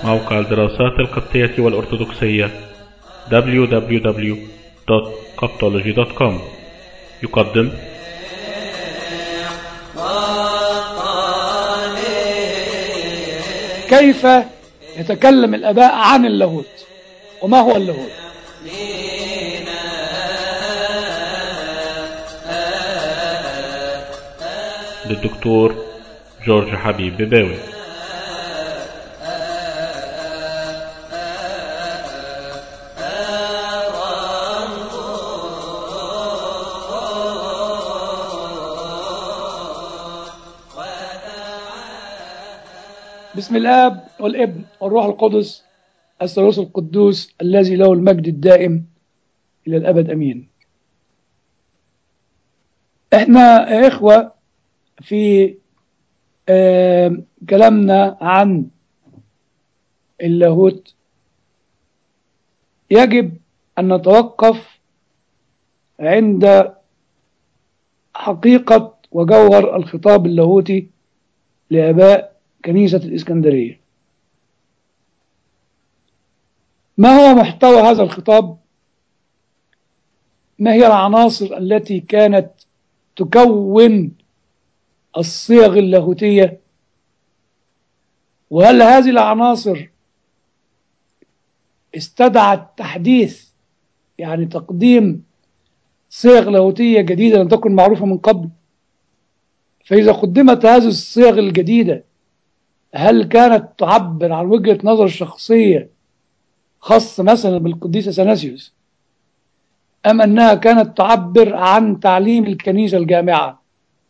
موقع الدراسات القبطية والأرثوذكسية www.coptology.com يقدم كيف يتكلم الآباء عن اللاهوت وما هو اللاهوت للدكتور جورج حبيب بباوي بسم الآب والابن والروح القدس الثالوث القدوس الذي له المجد الدائم إلى الأبد أمين احنا يا إخوة في آه كلامنا عن اللاهوت يجب أن نتوقف عند حقيقة وجوهر الخطاب اللاهوتي لآباء كنيسة الإسكندرية ما هو محتوى هذا الخطاب ما هي العناصر التي كانت تكون الصيغ اللاهوتية وهل هذه العناصر استدعت تحديث يعني تقديم صيغ لاهوتية جديدة لم تكن معروفة من قبل فإذا قدمت هذه الصيغ الجديدة هل كانت تعبر عن وجهة نظر شخصية خاصة مثلا بالقديس أثناسيوس أم أنها كانت تعبر عن تعليم الكنيسة الجامعة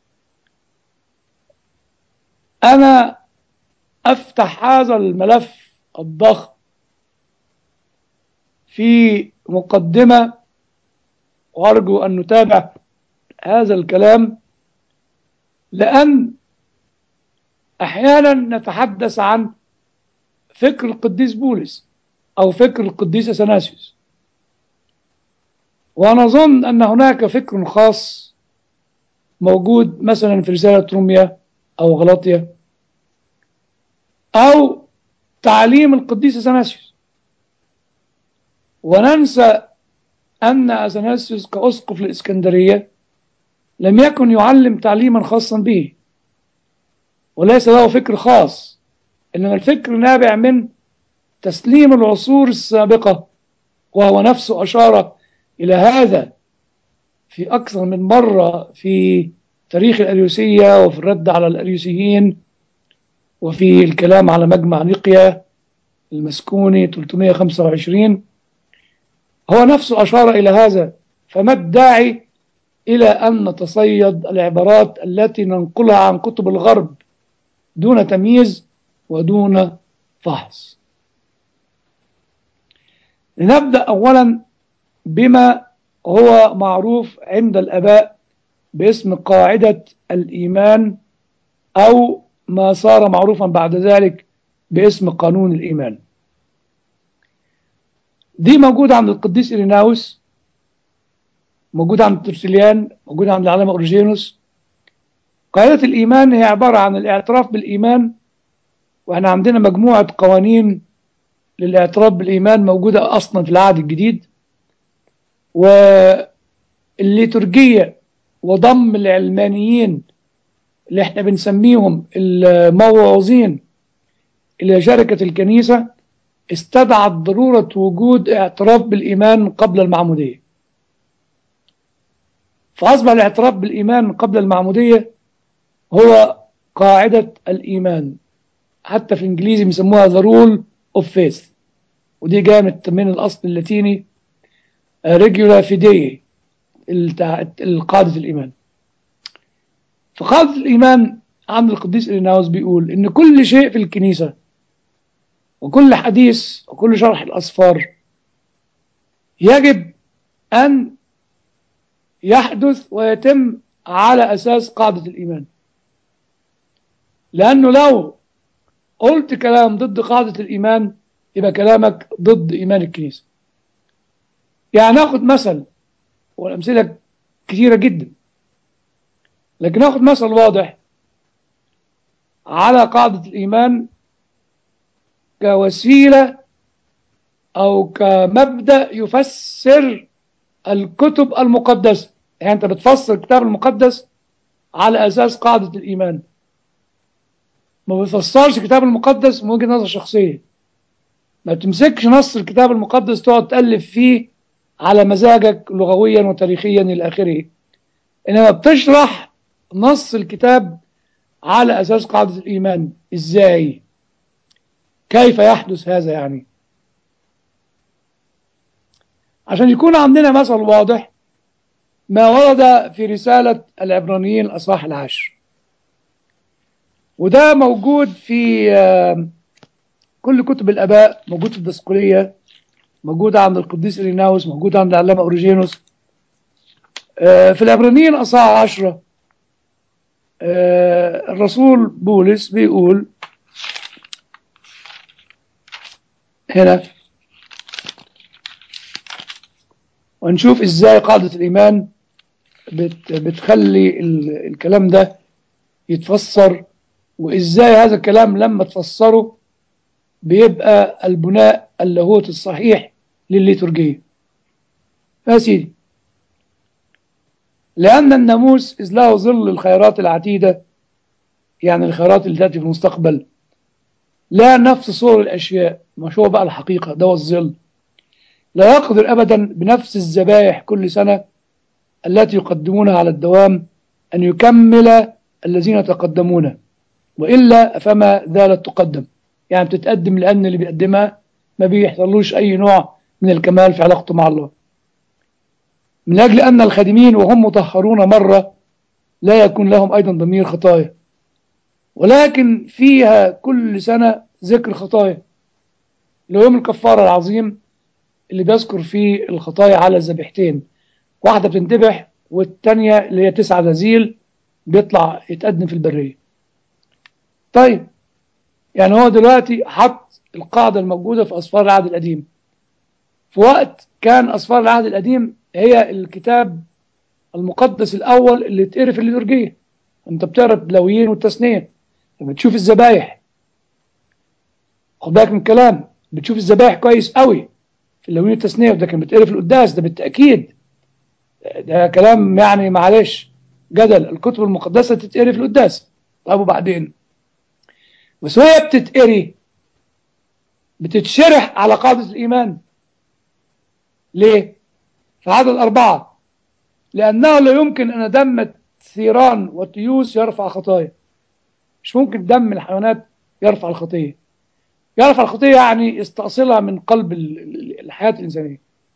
أنا أفتح هذا الملف الضخم في مقدمة وأرجو أن نتابع هذا الكلام لأن أحيانا نتحدث عن فكر القديس بولس أو فكر القديس أثناسيوس ونظن أن هناك فكر خاص موجود مثلا في رسالة روميا أو غلاطيا أو تعليم القديس أثناسيوس وننسى أن أثناسيوس كأسقف الإسكندرية لم يكن يعلم تعليما خاصا به وليس له فكر خاص إنما الفكر نابع من تسليم العصور السابقة وهو نفسه أشار إلى هذا في أكثر من مرة في تاريخ الأريوسية وفي الرد على الأريوسيين وفي الكلام على مجمع نقيا المسكوني 325 هو نفسه أشار إلى هذا فما الداعي إلى أن نتصيد العبارات التي ننقلها عن كتب الغرب دون تمييز ودون فحص لنبدأ أولا بما هو معروف عند الأباء باسم قاعدة الإيمان أو ما صار معروفا بعد ذلك باسم قانون الإيمان دي موجودة عند القديس إيريناوس موجودة عند ترسليان موجودة عند العلامة أورجينوس قاعدة الإيمان هي عبارة عن الاعتراف بالإيمان وإحنا عندنا مجموعة قوانين للاعتراف بالإيمان موجودة أصلا في العهد الجديد والليتورجية وضم العلمانيين اللي احنا بنسميهم الموعوظين إلى شركة الكنيسة استدعت ضرورة وجود اعتراف بالإيمان قبل المعمودية فأصبح الاعتراف بالإيمان قبل المعمودية هو قاعدة الإيمان حتى في الإنجليزي بيسموها the rule of faith ودي جاءت من الأصل اللاتيني regula fidei قاعدة الإيمان فقاعدة الإيمان عند القديس إريناوس بيقول إن كل شيء في الكنيسة وكل حديث وكل شرح الأسفار يجب أن يحدث ويتم على أساس قاعدة الإيمان لأنه لو قلت كلام ضد قاعدة الإيمان يبقى كلامك ضد إيمان الكنيسة يعني ناخد مثل والأمثلة كثيرة جدا لكن ناخد مثل واضح على قاعدة الإيمان كوسيلة أو كمبدأ يفسر الكتب المقدسة يعني أنت بتفسر الكتاب المقدس على أساس قاعدة الإيمان ما بتفسرش الكتاب المقدس من وجهة نظر شخصية ما تمسكش نص الكتاب المقدس تقعد تألف فيه على مزاجك لغويا وتاريخيا إلى آخره إنما بتشرح نص الكتاب على أساس قاعدة الإيمان إزاي كيف يحدث هذا يعني عشان يكون عندنا مثل واضح ما ورد في رسالة العبرانيين الأصحاح العاشر وده موجود في كل كتب الآباء موجود في الدسقلية موجود عند القديس إريناوس موجود عند العلامة أوريجينوس في العبرانيين أصحاح عشرة الرسول بولس بيقول هنا ونشوف ازاي قاعدة الإيمان بت بتخلي الكلام ده يتفسر وازاي هذا الكلام لما تفسره بيبقى البناء اللاهوت الصحيح للليتورجية يا سيدي لأن الناموس إذ له ظل الخيرات العتيدة يعني الخيرات اللي تأتي في المستقبل لا نفس صور الأشياء مش هو بقى الحقيقة ده هو الظل لا يقدر أبدا بنفس الذبائح كل سنة التي يقدمونها على الدوام أن يكمل الذين تقدمون وإلا فما زالت تقدم يعني بتتقدم لأن اللي بيقدمها ما بيحصلوش أي نوع من الكمال في علاقته مع الله من أجل أن الخادمين وهم مطهرون مرة لا يكون لهم أيضا ضمير خطايا ولكن فيها كل سنة ذكر خطايا ليوم الكفارة العظيم اللي بيذكر فيه الخطايا على الذبيحتين واحدة بتنذبح والتانية اللي هي تسعة نزيل بيطلع يتقدم في البرية طيب يعني هو دلوقتي حط القاعدة الموجودة في أسفار العهد القديم في وقت كان أسفار العهد القديم هي الكتاب المقدس الأول اللي اتقري في الليتورجية أنت بتقرا اللاويين والتثنية بتشوف الذبايح خد بالك من الكلام بتشوف الذبايح كويس قوي في اللاويين والتثنية وده كان بيتقري في القداس ده بالتأكيد ده كلام يعني معلش جدل الكتب المقدسة تتقري في القداس طب وبعدين بس وهي بتتقري بتتشرح على قاعدة الإيمان ليه؟ في عدد أربعة لأنه لا يمكن أن دم الثيران والتيوس يرفع خطايا مش ممكن دم الحيوانات يرفع الخطية يرفع الخطية يعني يستأصلها من قلب الحياة الإنسانية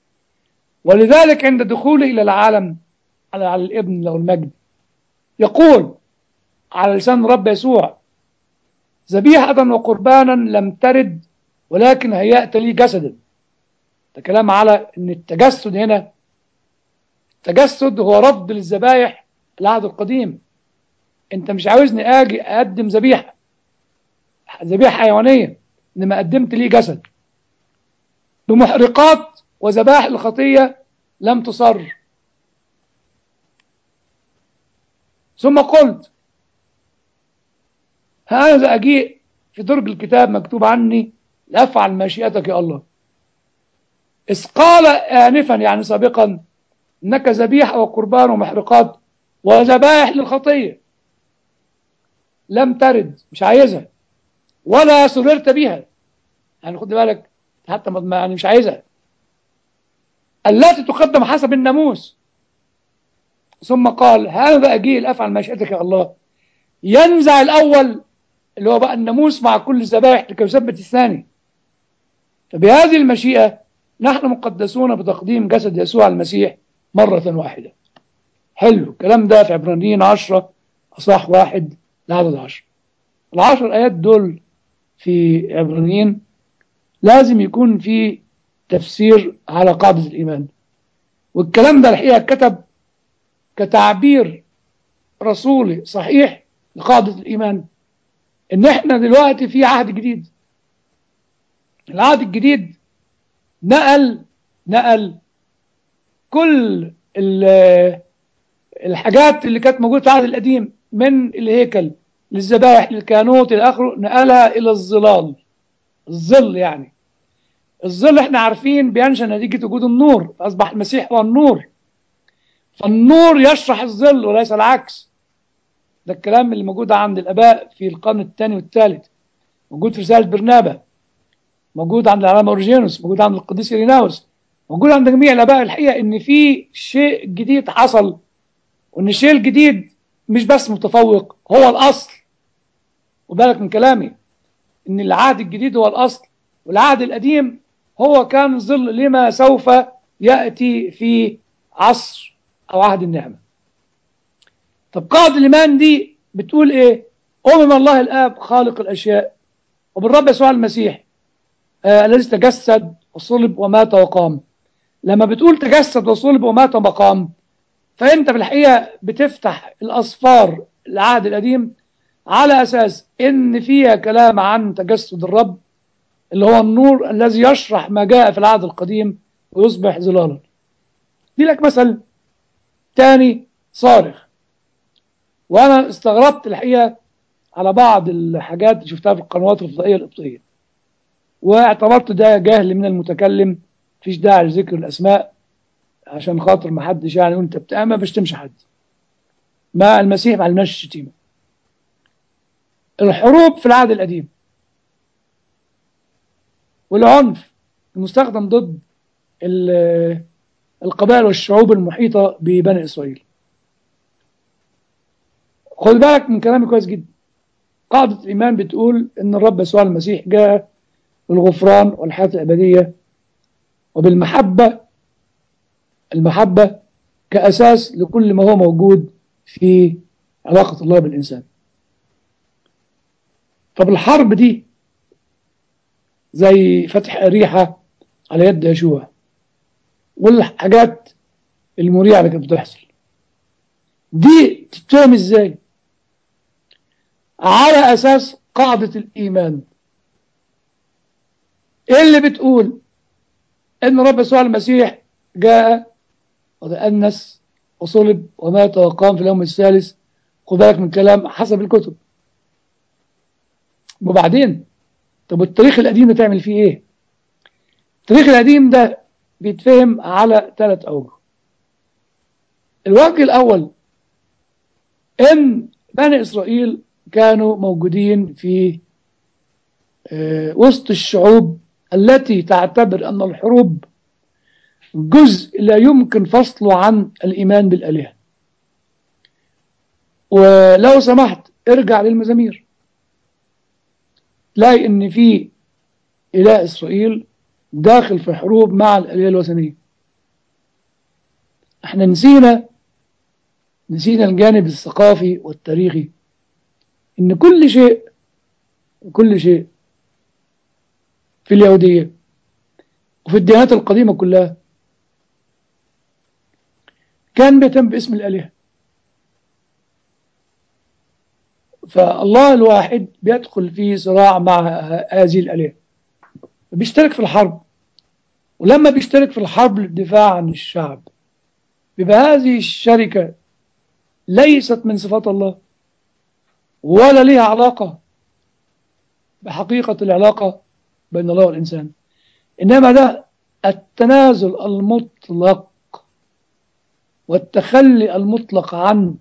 ولذلك عند دخوله إلى العالم على, على الابن له المجد يقول على لسان رب يسوع ذبيحة وقربانا لم ترد ولكن هيأت لي جسدا ده كلام على ان التجسد هنا التجسد هو رفض للذبايح العهد القديم انت مش عاوزني اجي اقدم ذبيحه ذبيحه حيوانيه انما قدمت لي جسد بمحرقات وذبائح الخطيه لم تصر ثم قلت هذا أجيء في درج الكتاب مكتوب عني لأفعل مشيئتك يا الله إذ قال آنفا يعني سابقا إنك ذبيحة وقربان ومحرقات وذبائح للخطية لم ترد مش عايزها ولا سررت بها يعني خد بالك حتى ما يعني مش عايزها التي تقدم حسب الناموس ثم قال هذا أجيء لأفعل مشيئتك يا الله ينزع الأول اللي هو بقى الناموس مع كل الذبائح لكي يثبت الثاني فبهذه المشيئة نحن مقدسون بتقديم جسد يسوع المسيح مرة واحدة حلو الكلام ده في عبرانيين عشرة أصح واحد لعدد عشر العشر آيات دول في عبرانيين لازم يكون في تفسير على قاعدة الإيمان والكلام ده الحقيقة كتب كتعبير رسولي صحيح لقاعدة الإيمان إن إحنا دلوقتي في عهد جديد العهد الجديد نقل نقل كل الحاجات اللي كانت موجودة في العهد القديم من الهيكل للذبائح للكهنوت إلى آخره نقلها إلى الظلال الظل يعني الظل احنا عارفين بينشأ نتيجة وجود النور فأصبح المسيح هو النور فالنور يشرح الظل وليس العكس ده الكلام اللي موجود عند الآباء في القرن الثاني والثالث موجود في رسالة برنابا موجود عند العلامة أورجينوس موجود عند القديس إيريناوس موجود عند جميع الآباء الحقيقة إن في شيء جديد حصل وإن الشيء الجديد مش بس متفوق هو الأصل وبالك من كلامي إن العهد الجديد هو الأصل والعهد القديم هو كان ظل لما سوف يأتي في عصر أو عهد النعمة طب قاعدة الإيمان دي بتقول إيه أمم الله الآب خالق الأشياء وبالرب يسوع المسيح آه الذي تجسد وصلب ومات وقام لما بتقول تجسد وصلب ومات وقام فأنت في الحقيقة بتفتح الأصفار العهد القديم على أساس إن فيها كلام عن تجسد الرب اللي هو النور الذي يشرح ما جاء في العهد القديم ويصبح ظلالا دي لك مثل تاني صارخ وانا استغربت الحقيقه على بعض الحاجات اللي شفتها في القنوات الفضائيه القبطيه واعتبرت ده جهل من المتكلم مفيش داعي لذكر الاسماء عشان خاطر ما حدش يعني يقول انت بتاع ما بشتمش حد ما المسيح ما علمناش الشتيمه الحروب في العهد القديم والعنف المستخدم ضد القبائل والشعوب المحيطة ببني إسرائيل خد بالك من كلامي كويس جدا قاعدة الإيمان بتقول إن الرب يسوع المسيح جاء بالغفران والحياة الأبدية وبالمحبة المحبة كأساس لكل ما هو موجود في علاقة الله بالإنسان طب الحرب دي زي فتح أريحة على يد يشوع والحاجات المريعة اللي كانت بتحصل دي تتفهم ازاي على اساس قاعدة الايمان ايه اللي بتقول ان رب يسوع المسيح جاء وتأنس وصلب ومات وقام في اليوم الثالث خد بالك من كلام حسب الكتب وبعدين طب التاريخ القديم ده تعمل فيه ايه التاريخ القديم ده بيتفهم على ثلاث أوجه الوجه الأول إن بني إسرائيل كانوا موجودين في وسط الشعوب التي تعتبر أن الحروب جزء لا يمكن فصله عن الإيمان بالآلهة ولو سمحت ارجع للمزامير تلاقي ان في إله إسرائيل داخل في حروب مع الآلهة الوثنية احنا نسينا نسينا الجانب الثقافي والتاريخي ان كل شيء كل شيء في اليهودية وفي الديانات القديمة كلها كان بيتم باسم الآلهة فالله الواحد بيدخل في صراع مع هذه الآلهة بيشترك في الحرب ولما بيشترك في الحرب للدفاع عن الشعب بيبقى هذه الشركة ليست من صفات الله ولا لها علاقة بحقيقة العلاقة بين الله والإنسان إنما ده التنازل المطلق والتخلي المطلق عن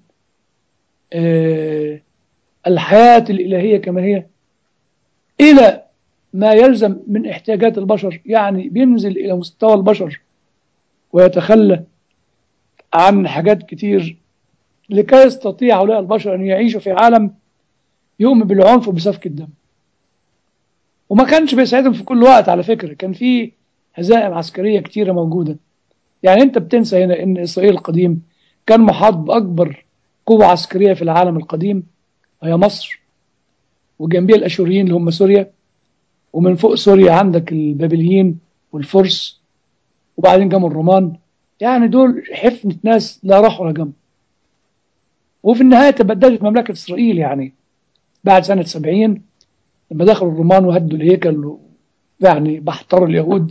الحياة الإلهية كما هي إلى ما يلزم من احتياجات البشر يعني بينزل إلى مستوى البشر ويتخلى عن حاجات كتير لكي يستطيع هؤلاء البشر أن يعيشوا في عالم يؤمن بالعنف وبسفك الدم وما كانش بيساعدهم في كل وقت على فكرة كان في هزائم عسكرية كتيرة موجودة يعني انت بتنسى هنا ان اسرائيل القديم كان محاط باكبر قوة عسكرية في العالم القديم وهي مصر وجنبيها الاشوريين اللي هم سوريا ومن فوق سوريا عندك البابليين والفرس وبعدين جم الرومان يعني دول حفنة ناس لا راح ولا جم وفي النهاية تبدلت مملكة إسرائيل يعني بعد سنة سبعين لما دخلوا الرومان وهدوا الهيكل يعني بحتروا اليهود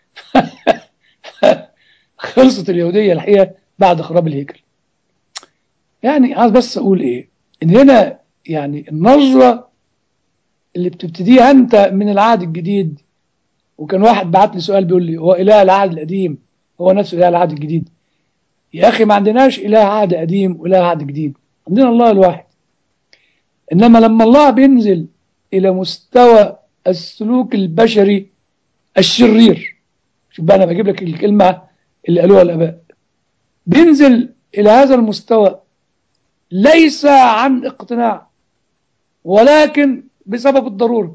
خلصت اليهودية الحقيقة بعد خراب الهيكل يعني عايز بس أقول إيه إن هنا يعني النظرة اللي بتبتديها انت من العهد الجديد وكان واحد بعت لي سؤال بيقول لي هو اله العهد القديم هو نفسه اله العهد الجديد يا اخي ما عندناش اله عهد قديم واله عهد جديد عندنا الله الواحد انما لما الله بينزل الى مستوى السلوك البشري الشرير شوف بقى انا بجيب لك الكلمه اللي قالوها الاباء بينزل الى هذا المستوى ليس عن اقتناع ولكن بسبب الضروره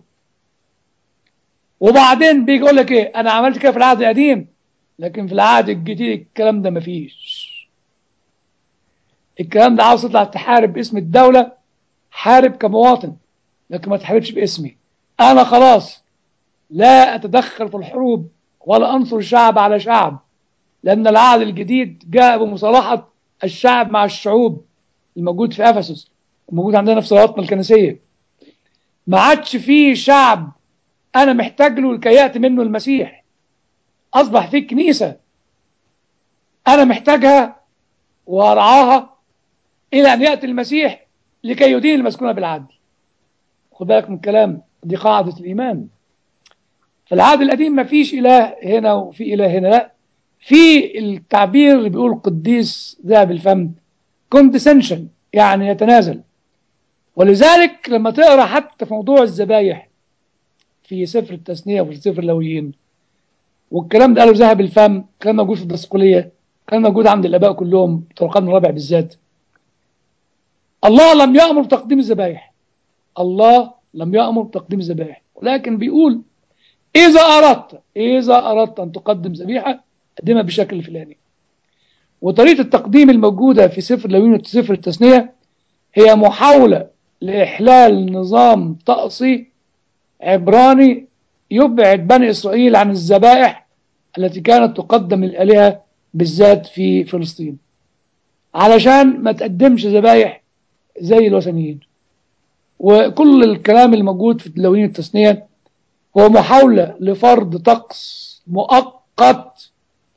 وبعدين بيجي يقول لك ايه انا عملت كده في العهد القديم لكن في العهد الجديد الكلام ده مفيش الكلام ده عاوز تطلع تحارب باسم الدوله حارب كمواطن لكن ما تحاربش باسمي انا خلاص لا اتدخل في الحروب ولا انصر شعب على شعب لان العهد الجديد جاء بمصالحه الشعب مع الشعوب الموجود في افسس وموجود عندنا في صلواتنا الكنسيه ما عادش فيه شعب انا محتاج له لكي ياتي منه المسيح اصبح فيه كنيسه انا محتاجها وارعاها الى ان ياتي المسيح لكي يدين المسكونه بالعدل خد بالك من الكلام دي قاعده الايمان في العهد القديم ما فيش اله هنا وفي اله هنا لا في التعبير اللي بيقول قديس ذهب الفم condescension يعني يتنازل ولذلك لما تقرا حتى في موضوع الذبايح في سفر التثنيه وفي سفر اللويين والكلام ده قاله ذهب الفم كان موجود في الدسقليه كان موجود عند الاباء كلهم بتوع القرن الرابع بالذات الله لم يامر بتقديم الذبايح الله لم يامر بتقديم الذبايح ولكن بيقول اذا اردت اذا اردت ان تقدم ذبيحه قدمها بالشكل الفلاني وطريقه التقديم الموجوده في سفر اللويين وسفر التثنيه هي محاوله لاحلال نظام طقسي عبراني يبعد بني إسرائيل عن الذبائح التي كانت تقدم للآلهة بالذات في فلسطين علشان ما تقدمش ذبائح زي الوثنيين وكل الكلام الموجود في الدواوين التثنية هو محاولة لفرض طقس مؤقت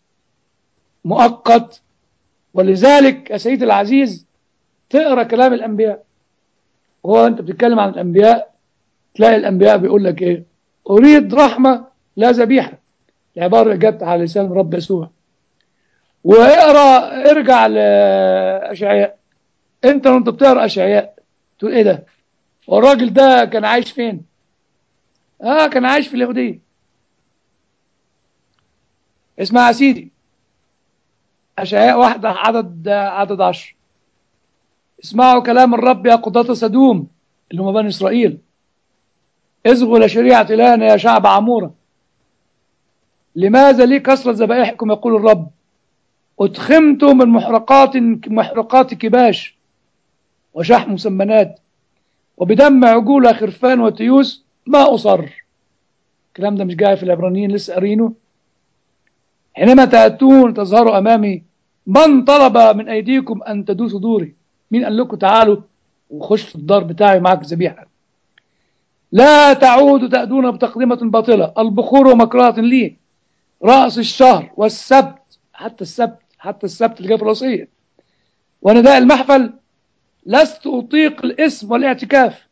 مؤقت ولذلك يا سيدي العزيز تقرا كلام الأنبياء وهو أنت بتتكلم عن الأنبياء تلاقي الأنبياء بيقول لك إيه أريد رحمة لا ذبيحة العبارة جت على لسان رب يسوع واقرا ارجع لأشعياء انت وانت بتقرا أشعياء تقول ايه ده والراجل ده كان عايش فين اه كان عايش في اليهودية اسمع يا سيدي أشعياء واحدة عدد عدد عشر اسمعوا كلام الرب يا قضاة سدوم اللي هم بني إسرائيل اصغوا لشريعة إلهنا يا شعب عمورة لماذا لي كسرة ذبائحكم يقول الرب أتخمت من محرقات محرقات كباش وشحم مسمنات وبدم عجولة خرفان وتيوس ما أصر الكلام ده مش جاي في العبرانيين لسه قارينه حينما تأتون تظهروا أمامي من طلب من أيديكم أن تدوسوا دوري مين قال لكم تعالوا وخش في الدار بتاعي معك ذبيحة لا تعودوا تأدون بتقدمة باطلة البخور ومكرهة لي رأس الشهر والسبت حتى السبت حتى السبت اللي جاي في الوصية ونداء المحفل لست أطيق الاسم والاعتكاف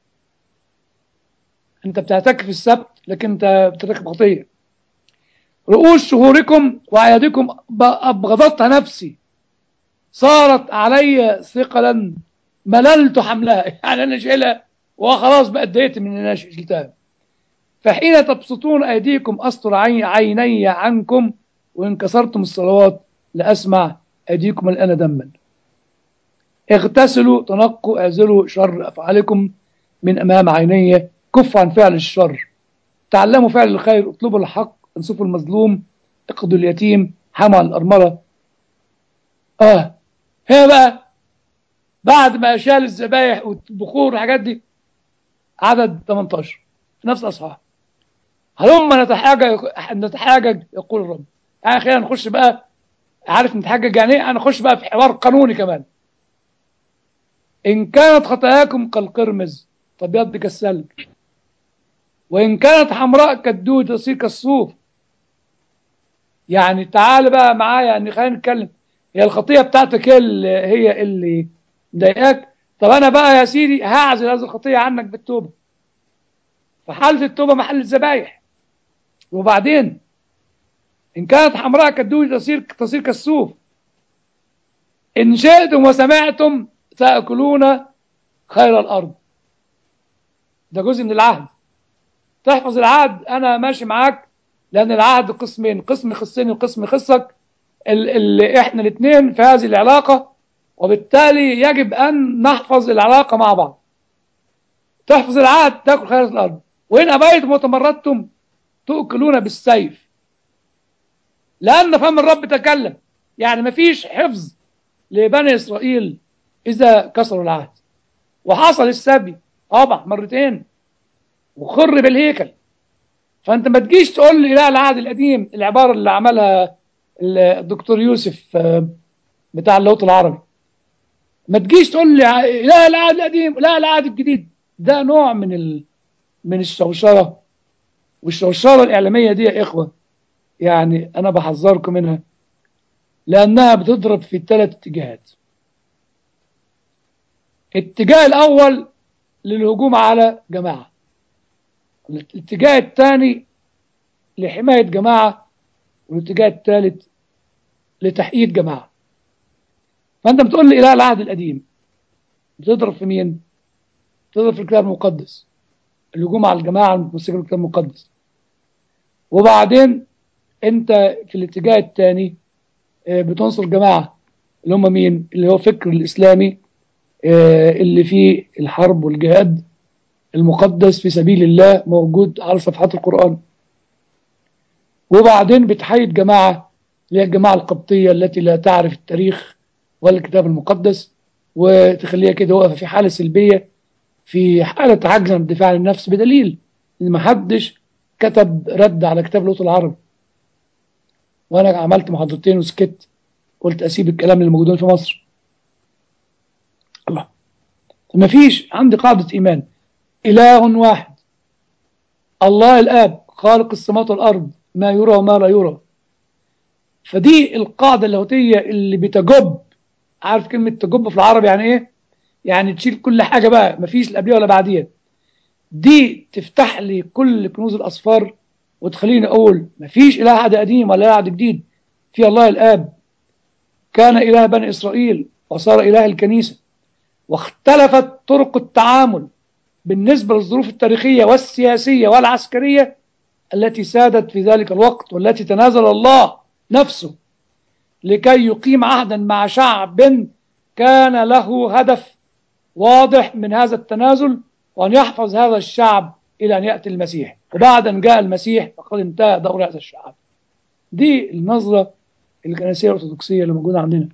أنت بتعتكف السبت لكن أنت بترتكب خطية رؤوس شهوركم وأعيادكم أبغضتها نفسي صارت علي ثقلا مللت حملها يعني أنا شايلها وخلاص بقى اتضايقت من ان انا شلتها فحين تبسطون ايديكم استر عيني عنكم وان كسرتم الصلوات لاسمع ايديكم الان دما اغتسلوا تنقوا اعزلوا شر افعالكم من امام عيني كفوا عن فعل الشر تعلموا فعل الخير اطلبوا الحق انصفوا المظلوم اقضوا اليتيم حموا عن الارمله اه هنا بقى بعد ما شال الذبايح والبخور والحاجات دي عدد 18 في نفس الأصحاح هلما نتحاجج نتحاجج يقول الرب يعني خلينا نخش بقى عارف نتحاجج يعني ايه هنخش بقى في حوار قانوني كمان إن كانت خطاياكم كالقرمز فابيض كالثلج وإن كانت حمراء كالدود تصير كالصوف يعني تعال بقى معايا يعني خلينا نتكلم هي الخطية بتاعتك هي اللي هي اللي مضايقاك طب انا بقى يا سيدي هعزل هذه الخطيه عنك بالتوبه فحالة التوبة محل الذبايح وبعدين إن كانت حمراء كالدود تصير تصير كالصوف إن شئتم وسمعتم تأكلون خير الأرض ده جزء من العهد تحفظ العهد أنا ماشي معاك لأن العهد قسمين قسم يخصني وقسم يخصك اللي إحنا الاثنين في هذه العلاقة وبالتالي يجب أن نحفظ العلاقة مع بعض تحفظ العهد تأكل خير الأرض وإن أبيتم وتمردتم تؤكلون بالسيف لأن فم الرب تكلم يعني مفيش حفظ لبني إسرائيل إذا كسروا العهد وحصل السبي طبعا مرتين وخر بالهيكل فأنت ما تجيش تقول لي لا العهد القديم العبارة اللي عملها الدكتور يوسف بتاع اللوط العربي ما تجيش تقول لي لا العهد القديم لا العهد الجديد ده نوع من ال... من الشوشرة والشوشرة الإعلامية دي يا إخوة يعني أنا بحذركم منها لأنها بتضرب في ثلاث اتجاهات الاتجاه الأول للهجوم على جماعة الاتجاه الثاني لحماية جماعة والاتجاه الثالث لتحييد جماعة فأنت بتقول لي إله العهد القديم بتضرب في مين؟ بتضرب في الكتاب المقدس الهجوم على الجماعة المتمسكة بالكتاب المقدس وبعدين أنت في الاتجاه الثاني بتنصر جماعة اللي هم مين؟ اللي هو فكر الإسلامي اللي فيه الحرب والجهاد المقدس في سبيل الله موجود على صفحات القرآن وبعدين بتحيد جماعة اللي هي الجماعة القبطية التي لا تعرف التاريخ ولا الكتاب المقدس وتخليها كده واقفة في حالة سلبية في حالة عجز عن الدفاع عن النفس بدليل إن ما حدش كتب رد على كتاب لوط العرب وأنا عملت محاضرتين وسكت قلت أسيب الكلام اللي موجودين في مصر الله ما فيش عندي قاعدة إيمان إله واحد الله الآب خالق السماوات والأرض ما يرى وما لا يرى فدي القاعدة اللاهوتية اللي بتجب عارف كلمة تجب في العربي يعني إيه؟ يعني تشيل كل حاجة بقى مفيش لا قبليها ولا بعديها دي تفتح لي كل كنوز الأصفار وتخليني أقول مفيش إله عهد قديم ولا إله عهد جديد في الله الآب كان إله بني إسرائيل وصار إله الكنيسة واختلفت طرق التعامل بالنسبة للظروف التاريخية والسياسية والعسكرية التي سادت في ذلك الوقت والتي تنازل الله نفسه لكي يقيم عهدا مع شعب كان له هدف واضح من هذا التنازل وأن يحفظ هذا الشعب إلى أن يأتي المسيح وبعد أن جاء المسيح فقد انتهى دور هذا الشعب دي النظرة الكنسية الأرثوذكسية اللي موجودة عندنا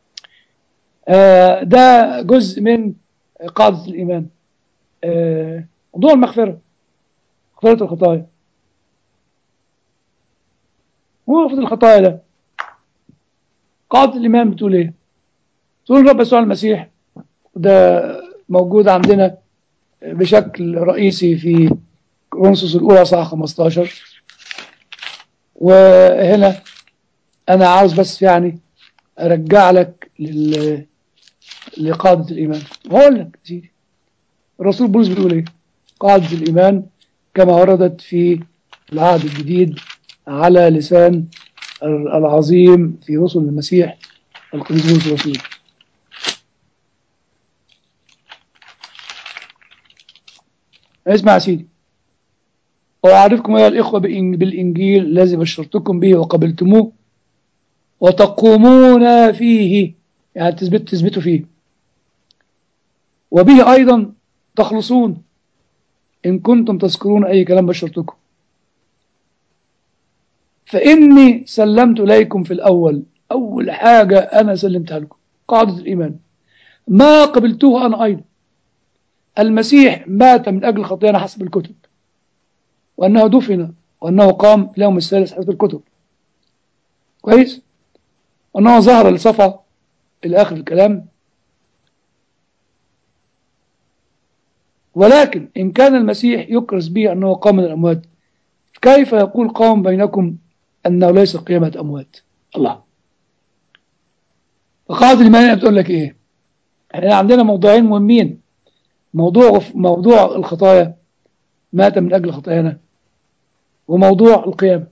آه ده جزء من قاعدة الإيمان آه موضوع المغفرة مغفرة الخطايا هو مغفرة الخطايا ده قاعدة الإيمان بتقول إيه؟ تقول الرب يسوع المسيح ده موجود عندنا بشكل رئيسي في كورنثوس الأولى صح 15 وهنا أنا عاوز بس يعني أرجع لك لل... لقاعدة الإيمان وأقول لك سيدي الرسول بولس بيقول إيه؟ قاعدة الإيمان كما وردت في العهد الجديد على لسان العظيم في رسل المسيح القديس بولس الرسول اسمع يا سيدي وأعرفكم أيها الإخوة بالإنجيل الذي بشرتكم به وقبلتموه وتقومون فيه يعني تثبت تثبتوا فيه وبه أيضا تخلصون إن كنتم تذكرون أي كلام بشرتكم فإني سلمت إليكم في الأول أول حاجة أنا سلمتها لكم قاعدة الإيمان ما قبلتوه أنا أيضا المسيح مات من أجل خطايانا حسب الكتب وأنه دفن وأنه قام في اليوم الثالث حسب الكتب كويس وأنه ظهر لصفا إلى آخر الكلام ولكن إن كان المسيح يكرز به أنه قام من الأموات كيف يقول قوم بينكم أنه ليس قيامة أموات الله فقاعدة الإيمانية بتقول لك إيه احنا عندنا موضوعين مهمين موضوع موضوع الخطايا مات من أجل خطايانا وموضوع القيامة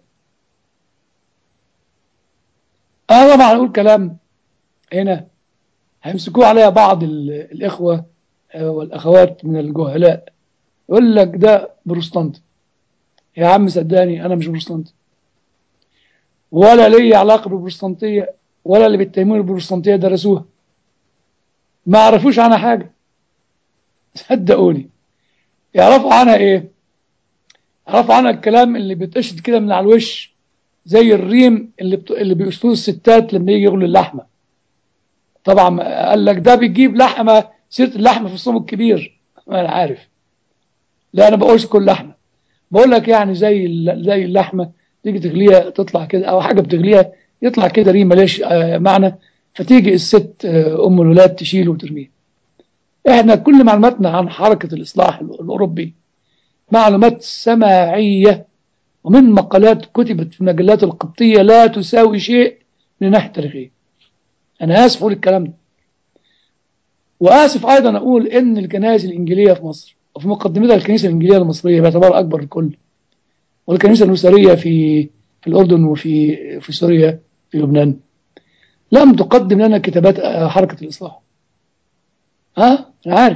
أنا طبعا أقول كلام هنا هيمسكوه عليها بعض الإخوة والأخوات من الجهلاء يقول لك ده بروستانت يا عم صدقني أنا مش بروستانت ولا لي علاقة بالبروستانتية ولا اللي بيتهمون البروستانتية درسوها ما عرفوش عنها حاجة صدقوني يعرفوا عنها ايه يعرفوا عنها الكلام اللي بيتقشط كده من على الوش زي الريم اللي بت... اللي بيقشطوه الستات لما يجي يغلوا اللحمه طبعا قال لك ده بيجيب لحمه سيره اللحمه في الصوم الكبير انا عارف لا انا بقولش كل لحمه بقول لك يعني زي زي اللحمه تيجي تغليها تطلع كده او حاجه بتغليها يطلع كده ريم ملهاش معنى فتيجي الست ام الولاد تشيله وترميه احنا كل معلوماتنا عن حركة الإصلاح الأوروبي معلومات سماعية ومن مقالات كتبت في المجلات القبطية لا تساوي شيء من الناحية التاريخية أنا آسف أقول الكلام ده وآسف أيضا أقول إن الكنائس الإنجيلية في مصر وفي مقدمتها الكنيسة الإنجيلية المصرية باعتبار أكبر الكل والكنيسة النصرية في في الأردن وفي في سوريا في لبنان لم تقدم لنا كتابات حركة الإصلاح ها أنا عارف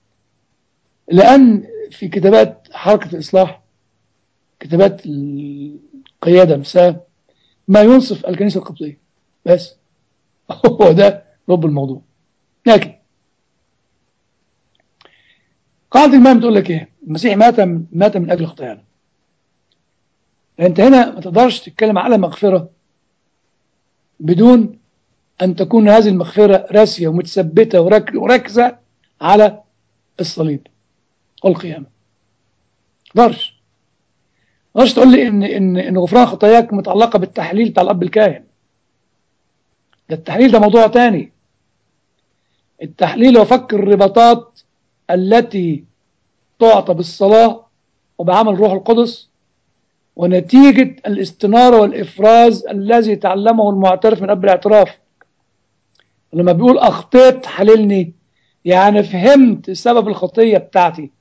لأن في كتابات حركة الإصلاح كتابات القيادة نفسها ما ينصف الكنيسة القبطية بس هو ده رب الموضوع لكن قاعدة الإمام بتقول لك إيه المسيح مات مات من أجل خطايانا أنت هنا ما تقدرش تتكلم على مغفرة بدون أن تكون هذه المغفرة راسية ومتثبتة وركزة على الصليب والقيامة تقدرش تقدرش تقول لي إن إن إن غفران خطاياك متعلقة بالتحليل بتاع الأب الكاهن ده التحليل ده موضوع تاني التحليل هو فك الرباطات التي تعطى بالصلاة وبعمل روح القدس ونتيجة الاستنارة والإفراز الذي تعلمه المعترف من قبل الاعتراف لما بيقول أخطيت حللني يعني فهمت سبب الخطية بتاعتي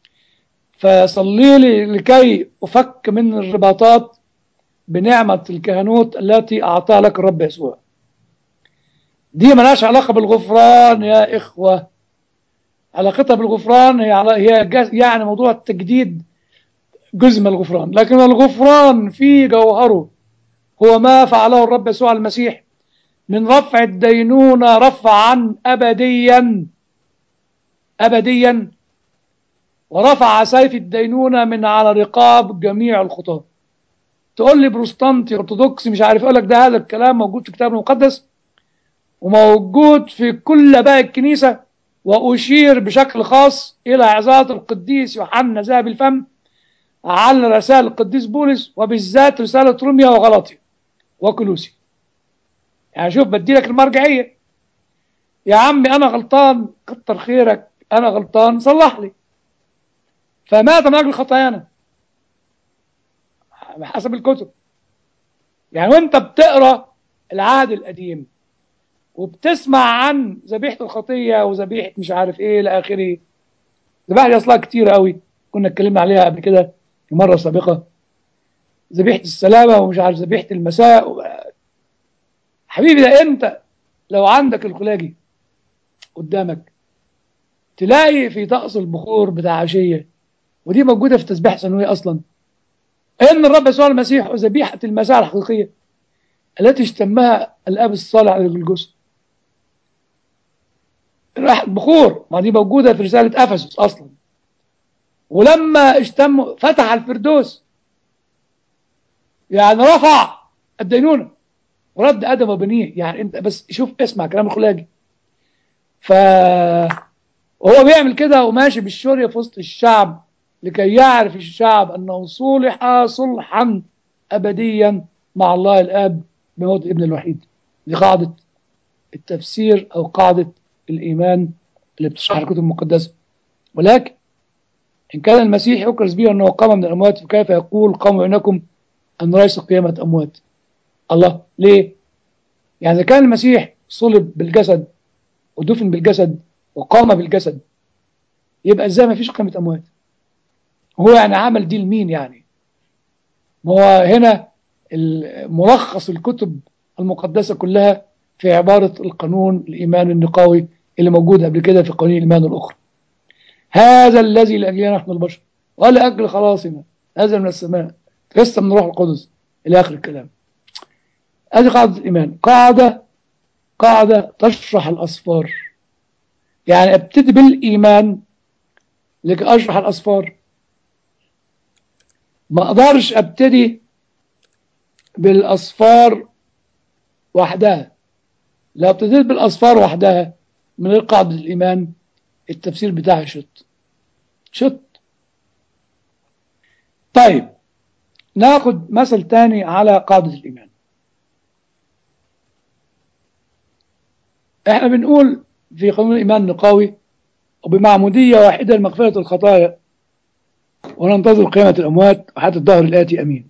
فصلي لي لكي أفك من الرباطات بنعمة الكهنوت التي أعطاها لك الرب يسوع دي ملهاش علاقة بالغفران يا إخوة علاقتها بالغفران هي هي يعني موضوع التجديد جزء من الغفران لكن الغفران في جوهره هو ما فعله الرب يسوع المسيح من رفع الدينونة رفعا أبديا أبديا ورفع سيف الدينونة من على رقاب جميع الخطاة تقول لي بروستانتي ارثوذكسي مش عارف اقول لك ده هذا الكلام موجود في الكتاب المقدس وموجود في كل باقي الكنيسة وأشير بشكل خاص إلى عظات القديس يوحنا ذهب الفم على رسائل القديس بولس وبالذات رسالة روميا وغلاطيا وكلوسي يعني شوف بدي لك المرجعية يا عمي أنا غلطان كتر خيرك أنا غلطان صلح لي فمات من أجل خطايانا حسب الكتب يعني وانت بتقرا العهد القديم وبتسمع عن ذبيحه الخطيه وذبيحه مش عارف ايه الى اخره ذبائح دي اصلها كتير قوي كنا اتكلمنا عليها قبل كده في مره سابقه ذبيحه السلامه ومش عارف ذبيحه المساء و... حبيبي ده انت لو عندك الخلاجي قدامك تلاقي في طقس البخور بتاع عشيه ودي موجوده في تسبيح سنويه اصلا ان الرب يسوع المسيح ذبيحه المساء الحقيقيه التي اشتمها الاب الصالح على الجلجوس راح البخور ما دي موجوده في رساله افسس اصلا ولما اشتم فتح الفردوس يعني رفع الدينونه ورد ادم وبنيه يعني انت بس شوف اسمع كلام الخلاجي ف وهو بيعمل كده وماشي بالشوريه في وسط الشعب لكي يعرف الشعب انه صلح صلحا ابديا مع الله الاب بموت ابن الوحيد دي قاعده التفسير او قاعده الايمان اللي بتشرح الكتب المقدسه ولكن ان كان المسيح يكرز به انه قام من الاموات فكيف يقول قام بينكم ان ليس قيامه اموات الله ليه يعني اذا كان المسيح صلب بالجسد ودفن بالجسد وقام بالجسد يبقى ازاي ما فيش قيامه اموات هو يعني عمل دي لمين يعني ما هو هنا ملخص الكتب المقدسة كلها في عبارة القانون الإيمان النقاوي اللي موجود قبل كده في قوانين الإيمان الأخرى هذا الذي لأجلنا نحن البشر ولأجل خلاصنا هذا من السماء لسه من روح القدس إلى آخر الكلام هذه قاعدة الإيمان قاعدة قاعدة تشرح الأصفار يعني ابتدي بالإيمان لكي أشرح الأصفار ما أقدرش أبتدي بالأصفار وحدها لو ابتديت بالأصفار وحدها من غير قاعدة الإيمان التفسير بتاعها شط شط طيب ناخد مثل تاني على قاعدة الإيمان احنا بنقول في قانون الإيمان النقاوي وبمعمودية واحدة لمغفرة الخطايا وننتظر قيامة الأموات وحتى الظهر الآتي أمين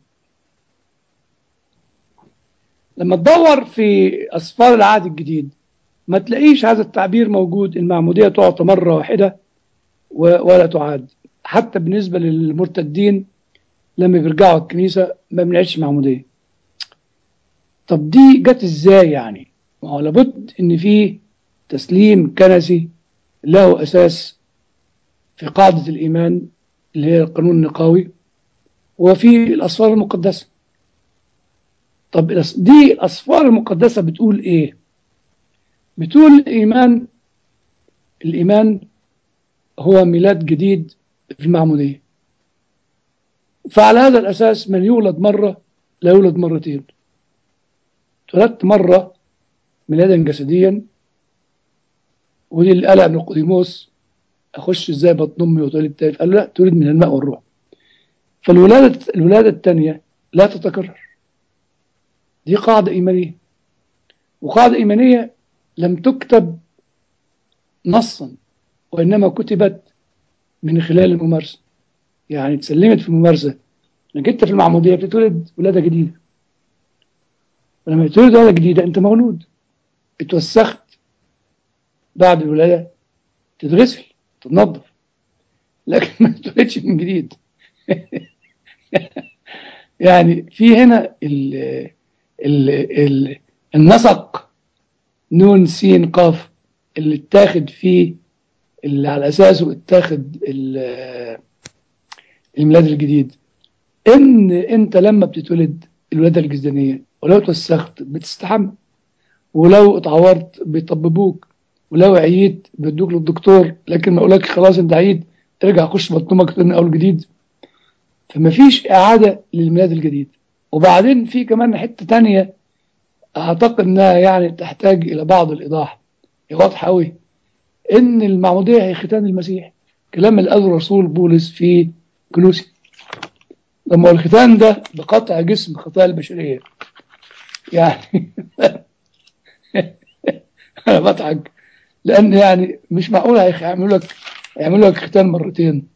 لما تدور في أسفار العهد الجديد ما تلاقيش هذا التعبير موجود المعمودية تعطى مرة واحدة ولا تعاد حتى بالنسبة للمرتدين لما بيرجعوا الكنيسة ما بنعيش معمودية طب دي جت ازاي يعني ما هو لابد ان في تسليم كنسي له اساس في قاعدة الايمان اللي هي القانون النقاوي وفي الاسفار المقدسة طب دي الاسفار المقدسة بتقول ايه بتقول الايمان الايمان هو ميلاد جديد في المعمودية فعلى هذا الأساس من يولد مرة لا يولد مرتين اتولدت مرة ميلادا جسديا ودي اللي قال ابن قديموس أخش إزاي بطن أمي وتولد تاني قال لا تولد من الماء والروح فالولادة الولادة الثانية لا تتكرر دي قاعدة إيمانية وقاعدة إيمانية لم تكتب نصا وإنما كتبت من خلال الممارسة يعني اتسلمت في الممارسة انك انت في المعمودية بتتولد ولادة جديدة ولما تتولد ولادة جديدة انت مولود اتوسخت بعد الولادة تتغسل تتنظف لكن ما تتولدش من جديد يعني في هنا ال ال ال النسق نون سين قاف اللي اتاخد فيه اللي على اساسه اتاخد الميلاد الجديد ان انت لما بتتولد الولاده الجسدانيه ولو توسخت بتستحمل ولو اتعورت بيطببوك ولو عييت بيدوك للدكتور لكن ما يقولك خلاص انت عييت ارجع خش بطن امك من اول جديد فما فيش اعاده للميلاد الجديد وبعدين في كمان حته تانية اعتقد انها يعني تحتاج الى بعض الايضاح هي واضحه قوي ان المعموديه هي ختان المسيح كلام اللي قاله الرسول بولس في كلوسي لما الختان ده بقطع جسم خطايا البشريه يعني انا بضحك لان يعني مش معقول هيعملوا لك يعملوا لك ختان مرتين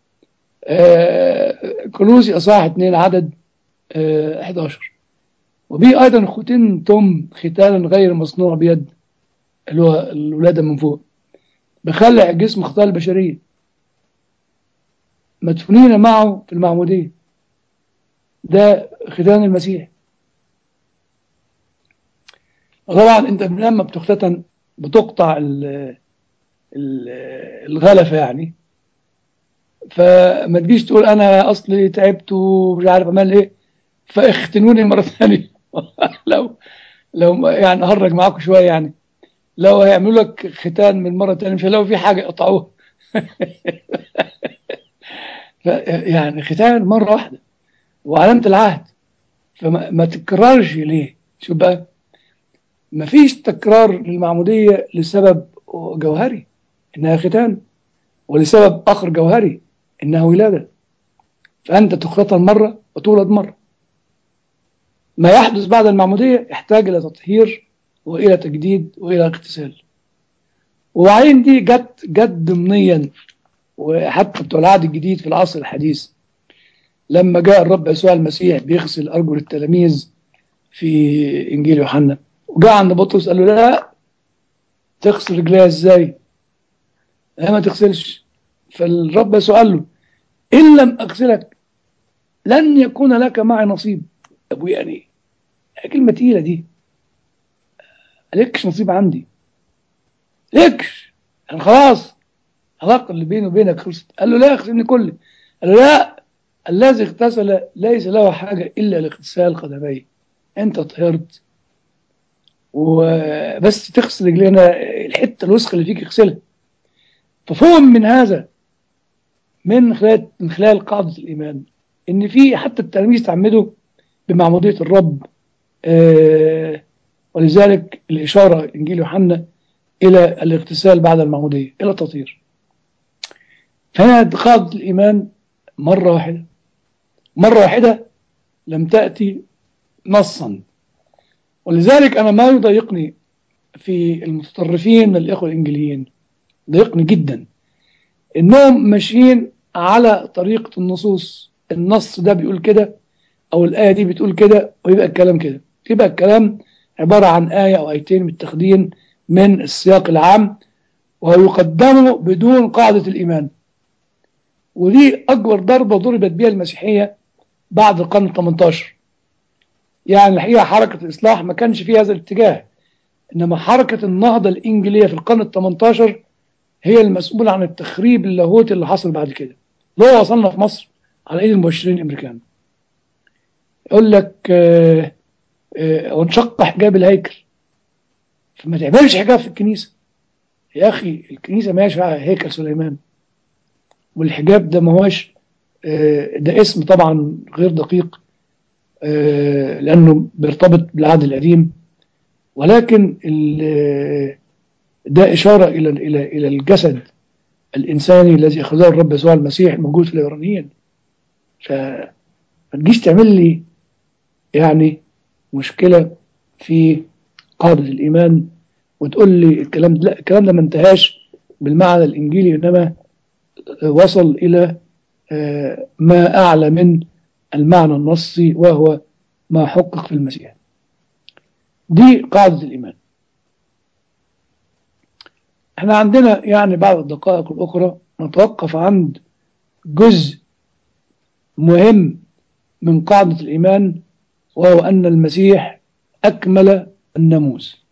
آه كلوسي اصحاح 2 عدد آه 11 وبي ايضا ختنتم ختانا غير مصنوع بيد اللي هو الولاده من فوق بخلع جسم خطايا البشريه مدفونين معه في المعموديه ده ختان المسيح طبعا انت لما بتختتن بتقطع ال ال الغلفه يعني فما تجيش تقول انا اصلي تعبت ومش عارف اعمل ايه فاختنوني مره ثانيه لو لو يعني هرج معاكم شويه يعني لو هيعملوا لك ختان من مره ثانيه مش هيلاقوا في حاجه يقطعوها يعني ختان مره واحده وعلامه العهد فما تكررش ليه شوف بقى ما فيش تكرار للمعموديه لسبب جوهري انها ختان ولسبب اخر جوهري انها ولاده فانت تختتن مره وتولد مره ما يحدث بعد المعموديه يحتاج الى تطهير والى تجديد والى اغتسال وبعدين دي جت جت ضمنيا وحتى بتوع العهد الجديد في العصر الحديث لما جاء الرب يسوع المسيح بيغسل ارجل التلاميذ في انجيل يوحنا وجاء عند بطرس قال له لا تغسل رجليها ازاي؟ لا ما تغسلش فالرب يسوع قال له إن لم أغسلك لن يكون لك معي نصيب أبوي يعني كلمة تقيلة دي لكش نصيب عندي لكش يعني خلاص العلاقة اللي بيني وبينك خلصت قال له لا اغسلني كلي قال له لا الذي اغتسل ليس له حاجة إلا لاغتسال قدميه أنت طهرت وبس تغسل رجلينا الحتة الوسخة اللي فيك اغسلها ففهم من هذا من خلال من خلال قاعدة الإيمان إن في حتى التلاميذ تعمدوا بمعمودية الرب آه ولذلك الإشارة إنجيل يوحنا إلى الاغتسال بعد المعمودية إلى التطهير فهنا قاعدة الإيمان مرة واحدة مرة واحدة لم تأتي نصا ولذلك أنا ما يضايقني في المتطرفين من الإخوة الإنجليين ضايقني جدا إنهم ماشيين على طريقة النصوص النص ده بيقول كده أو الآية دي بتقول كده ويبقى الكلام كده يبقى الكلام عبارة عن آية أو آيتين متاخدين من السياق العام ويقدموا بدون قاعدة الإيمان ودي أكبر ضربة ضربت بها المسيحية بعد القرن 18 يعني الحقيقة حركة الإصلاح ما كانش فيها هذا الاتجاه إنما حركة النهضة الإنجيلية في القرن ال 18 هي المسؤولة عن التخريب اللاهوتي اللي حصل بعد كده اللي هو وصلنا في مصر على إيد المبشرين الأمريكان يقول لك آه آه وانشق حجاب الهيكل فما تعملش حجاب في الكنيسة يا أخي الكنيسة ماشي على هيكل سليمان والحجاب ده ما هوش آه ده اسم طبعا غير دقيق لأنه بيرتبط بالعهد القديم ولكن ده إشارة إلى إلى إلى الجسد الإنساني الذي أخذه الرب يسوع المسيح الموجود في العبرانيين فما تجيش تعمل لي يعني مشكلة في قاعدة الإيمان وتقول لي الكلام لا الكلام ده ما انتهاش بالمعنى الإنجيلي إنما وصل إلى ما أعلى من المعنى النصي وهو ما حقق في المسيح دي قاعدة الإيمان احنا عندنا يعني بعض الدقائق الأخرى نتوقف عند جزء مهم من قاعدة الإيمان وهو أن المسيح أكمل الناموس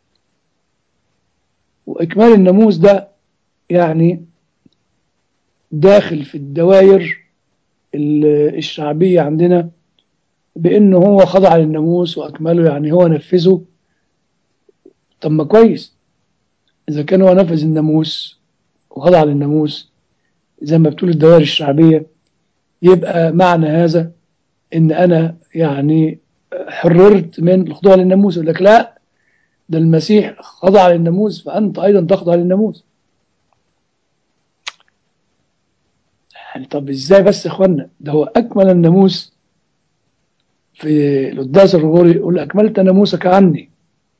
وإكمال الناموس ده يعني داخل في الدوائر الشعبية عندنا بأنه هو خضع للناموس وأكمله يعني هو نفذه طب ما كويس إذا كان هو نفذ الناموس وخضع للناموس زي ما بتقول الدوائر الشعبية يبقى معنى هذا إن أنا يعني حررت من الخضوع للناموس يقول لك لا ده المسيح خضع للناموس فأنت أيضا تخضع للناموس يعني طب ازاي بس يا اخوانا ده هو اكمل الناموس في القداس الرغوري يقول اكملت ناموسك عني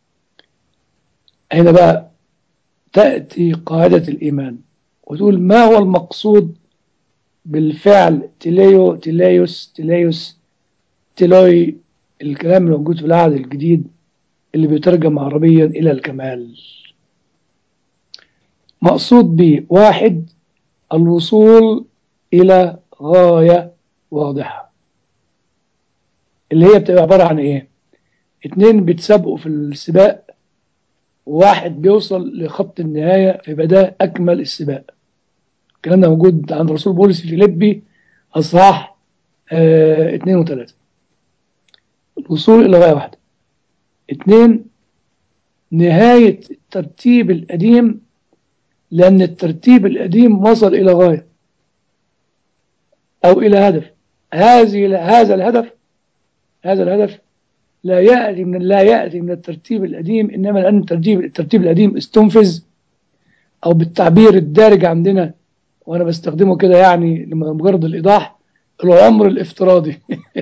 هنا بقى تأتي قاعدة الإيمان وتقول ما هو المقصود بالفعل تليو تليوس تليوس تلوي الكلام اللي موجود في العهد الجديد اللي بيترجم عربيا إلى الكمال مقصود به واحد الوصول إلى غاية واضحة اللي هي بتبقى عبارة عن إيه؟ اتنين بيتسابقوا في السباق وواحد بيوصل لخط النهاية فيبقى ده أكمل السباق الكلام ده موجود عند رسول بولس في فيليبي أصحاح اه اتنين وتلاتة الوصول إلى غاية واحدة اتنين نهاية الترتيب القديم لأن الترتيب القديم وصل إلى غاية أو إلى هدف هذه هذا الهدف هذا الهدف لا يأتي من لا يأتي من الترتيب القديم إنما لأن الترتيب الترتيب القديم استنفذ أو بالتعبير الدارج عندنا وأنا بستخدمه كده يعني لمجرد الإيضاح العمر الافتراضي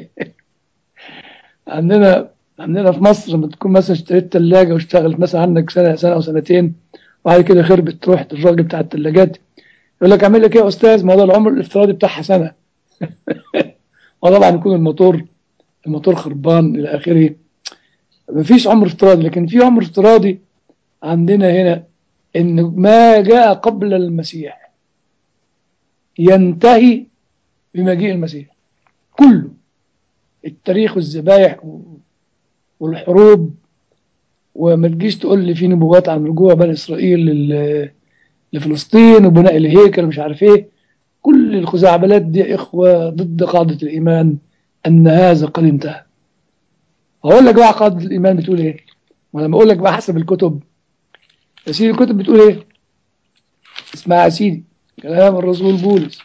عندنا عندنا في مصر لما تكون مثلا اشتريت ثلاجة واشتغلت مثلا عندك سنة سنة أو سنتين وبعد كده خربت تروح الراجل بتاع الثلاجات يقول لك اعمل لك ايه يا استاذ ما هو العمر الافتراضي بتاعها سنه وطبعا يكون الموتور الموتور خربان الى اخره مفيش عمر افتراضي لكن في عمر افتراضي عندنا هنا ان ما جاء قبل المسيح ينتهي بمجيء المسيح كله التاريخ والذبايح والحروب وما تجيش تقول لي في نبوات عن رجوع بني اسرائيل لل- لفلسطين وبناء الهيكل مش عارف ايه كل الخزعبلات دي يا اخوه ضد قاعده الايمان ان هذا قد انتهى هقول لك بقى قاعده الايمان بتقول ايه ولما اقول لك بقى حسب الكتب يا سيدي الكتب بتقول ايه اسمع يا سيدي كلام الرسول بولس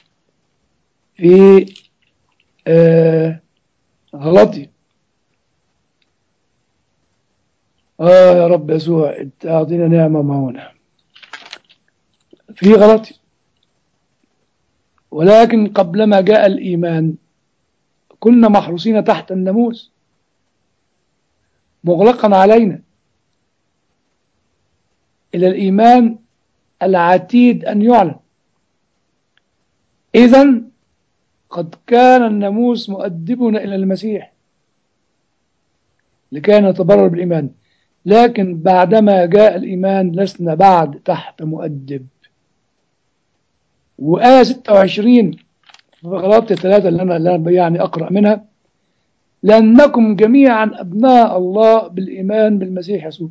في آه غلطي آه يا رب يسوع انت أعطينا نعمة معونة في غلطي ولكن قبلما جاء الإيمان كنا محروسين تحت الناموس مغلقا علينا إلى الإيمان العتيد أن يعلن إذا قد كان الناموس مؤدبنا إلى المسيح لكي نتبرر بالإيمان لكن بعدما جاء الإيمان لسنا بعد تحت مؤدب وآية 26 في غلطة ثلاثة اللي أنا, اللي أنا يعني أقرأ منها لأنكم جميعا أبناء الله بالإيمان بالمسيح يسوع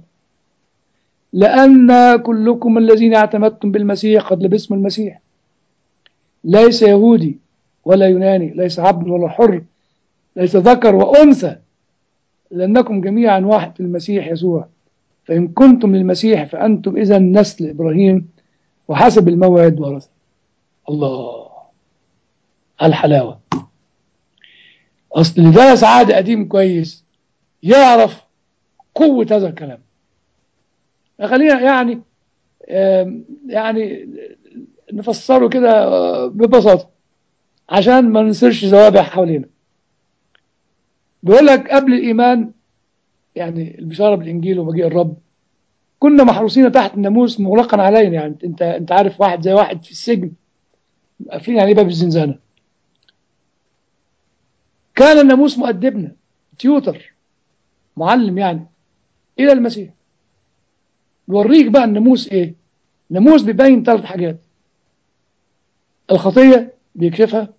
لأن كلكم الذين اعتمدتم بالمسيح قد لبسم المسيح ليس يهودي ولا يوناني ليس عبد ولا حر ليس ذكر وأنثى لأنكم جميعا واحد في المسيح يسوع فإن كنتم للمسيح فأنتم إذا نسل إبراهيم وحسب الموعد ورثة الله الحلاوة أصل اللي درس عادي قديم كويس يعرف قوة هذا الكلام خلينا يعني آم، يعني نفسره كده آه، ببساطة عشان ما نصيرش زوابع حوالينا بيقول لك قبل الإيمان يعني البشارة بالإنجيل ومجيء الرب كنا محروسين تحت الناموس مغلقا علينا يعني انت انت عارف واحد زي واحد في السجن قافلين عليه باب الزنزانة كان الناموس مؤدبنا تيوتر معلم يعني إلى المسيح بيوريك بقى الناموس إيه الناموس بيبين ثلاث حاجات الخطية بيكشفها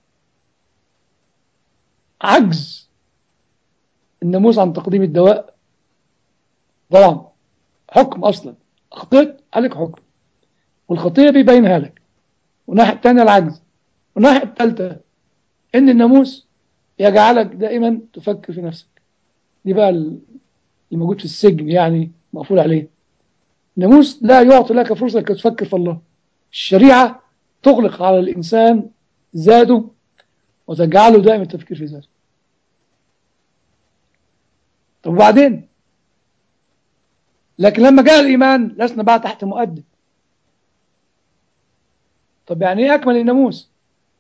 عجز الناموس عن تقديم الدواء طبعا حكم أصلا أخطيت عليك حكم والخطية بيبينها لك والناحية الثانية العجز والناحية الثالثة إن الناموس يجعلك دائما تفكر في نفسك دي بقى اللي موجود في السجن يعني مقفول عليه الناموس لا يعطي لك فرصة انك تفكر في الله الشريعة تغلق على الإنسان ذاته وتجعله دائما التفكير في ذاته طب وبعدين لكن لما جاء الإيمان لسنا بقى تحت مؤدب طب يعني ايه أكمل الناموس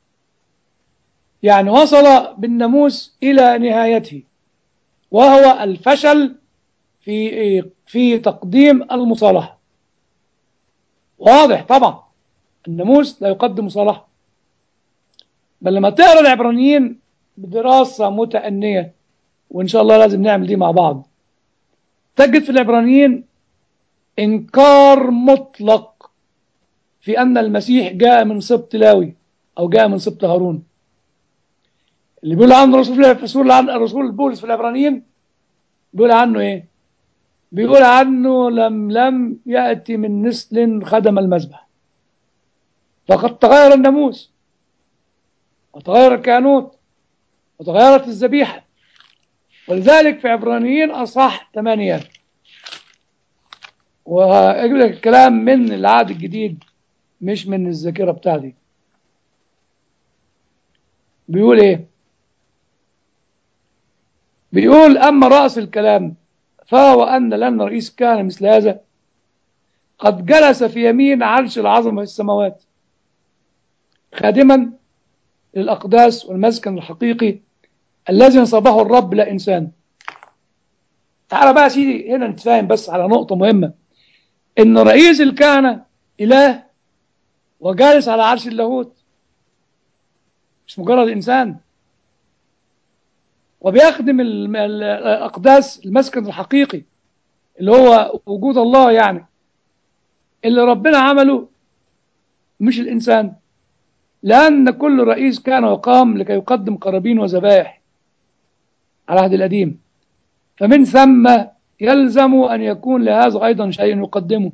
يعني وصل بالناموس إلى نهايته وهو الفشل في في تقديم المصالحة واضح طبعا الناموس لا يقدم مصالحة بل لما تقرا العبرانيين بدراسة متأنية وإن شاء الله لازم نعمل دي مع بعض تجد في العبرانيين إنكار مطلق في أن المسيح جاء من سبط لاوي أو جاء من سبط هارون اللي بيقول عنه الرسول الرسول عن الرسول بولس في العبرانيين بيقول عنه ايه بيقول عنه لم لم يأتي من نسل خدم المذبح فقد تغير الناموس وتغير الكهنوت وتغيرت الذبيحة ولذلك في عبرانيين أصح ثمانية وأجيب لك الكلام من العهد الجديد مش من الذاكرة بتاعتي بيقول ايه بيقول أما رأس الكلام فهو أن لنا رئيس كان مثل هذا قد جلس في يمين عرش العظمة في السماوات خادما للأقداس والمسكن الحقيقي الذي نصبه الرب لا إنسان تعال بقى يا سيدي هنا نتفاهم بس على نقطة مهمة إن رئيس الكهنة إله وجالس على عرش اللاهوت مش مجرد إنسان وبيخدم الأقداس المسكن الحقيقي اللي هو وجود الله يعني اللي ربنا عمله مش الإنسان لأن كل رئيس كان يقام لكي يقدم قرابين وذبائح على العهد القديم فمن ثم يلزم أن يكون لهذا أيضا شيء يقدمه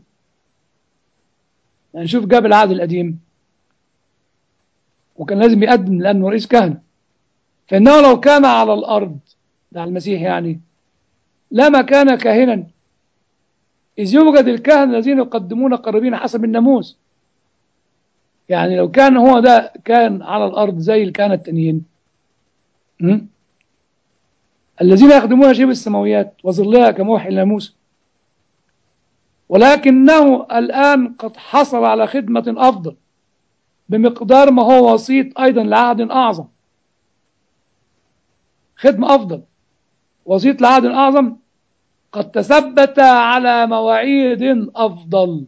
يعني شوف جاب العهد القديم وكان لازم يقدم لأنه رئيس كهنة فإنه لو كان على الأرض ده على المسيح يعني لما كان كاهنا إذ يوجد الكهنة الذين يقدمون قرابين حسب الناموس يعني لو كان هو ده كان على الأرض زي الكهنة التانيين م? الذين يخدمون شبه السماويات وظلها كموحي الناموس ولكنه الآن قد حصل على خدمة أفضل بمقدار ما هو وسيط أيضا لعهد أعظم خدمة أفضل وسيط لعهد أعظم قد تثبت على مواعيد أفضل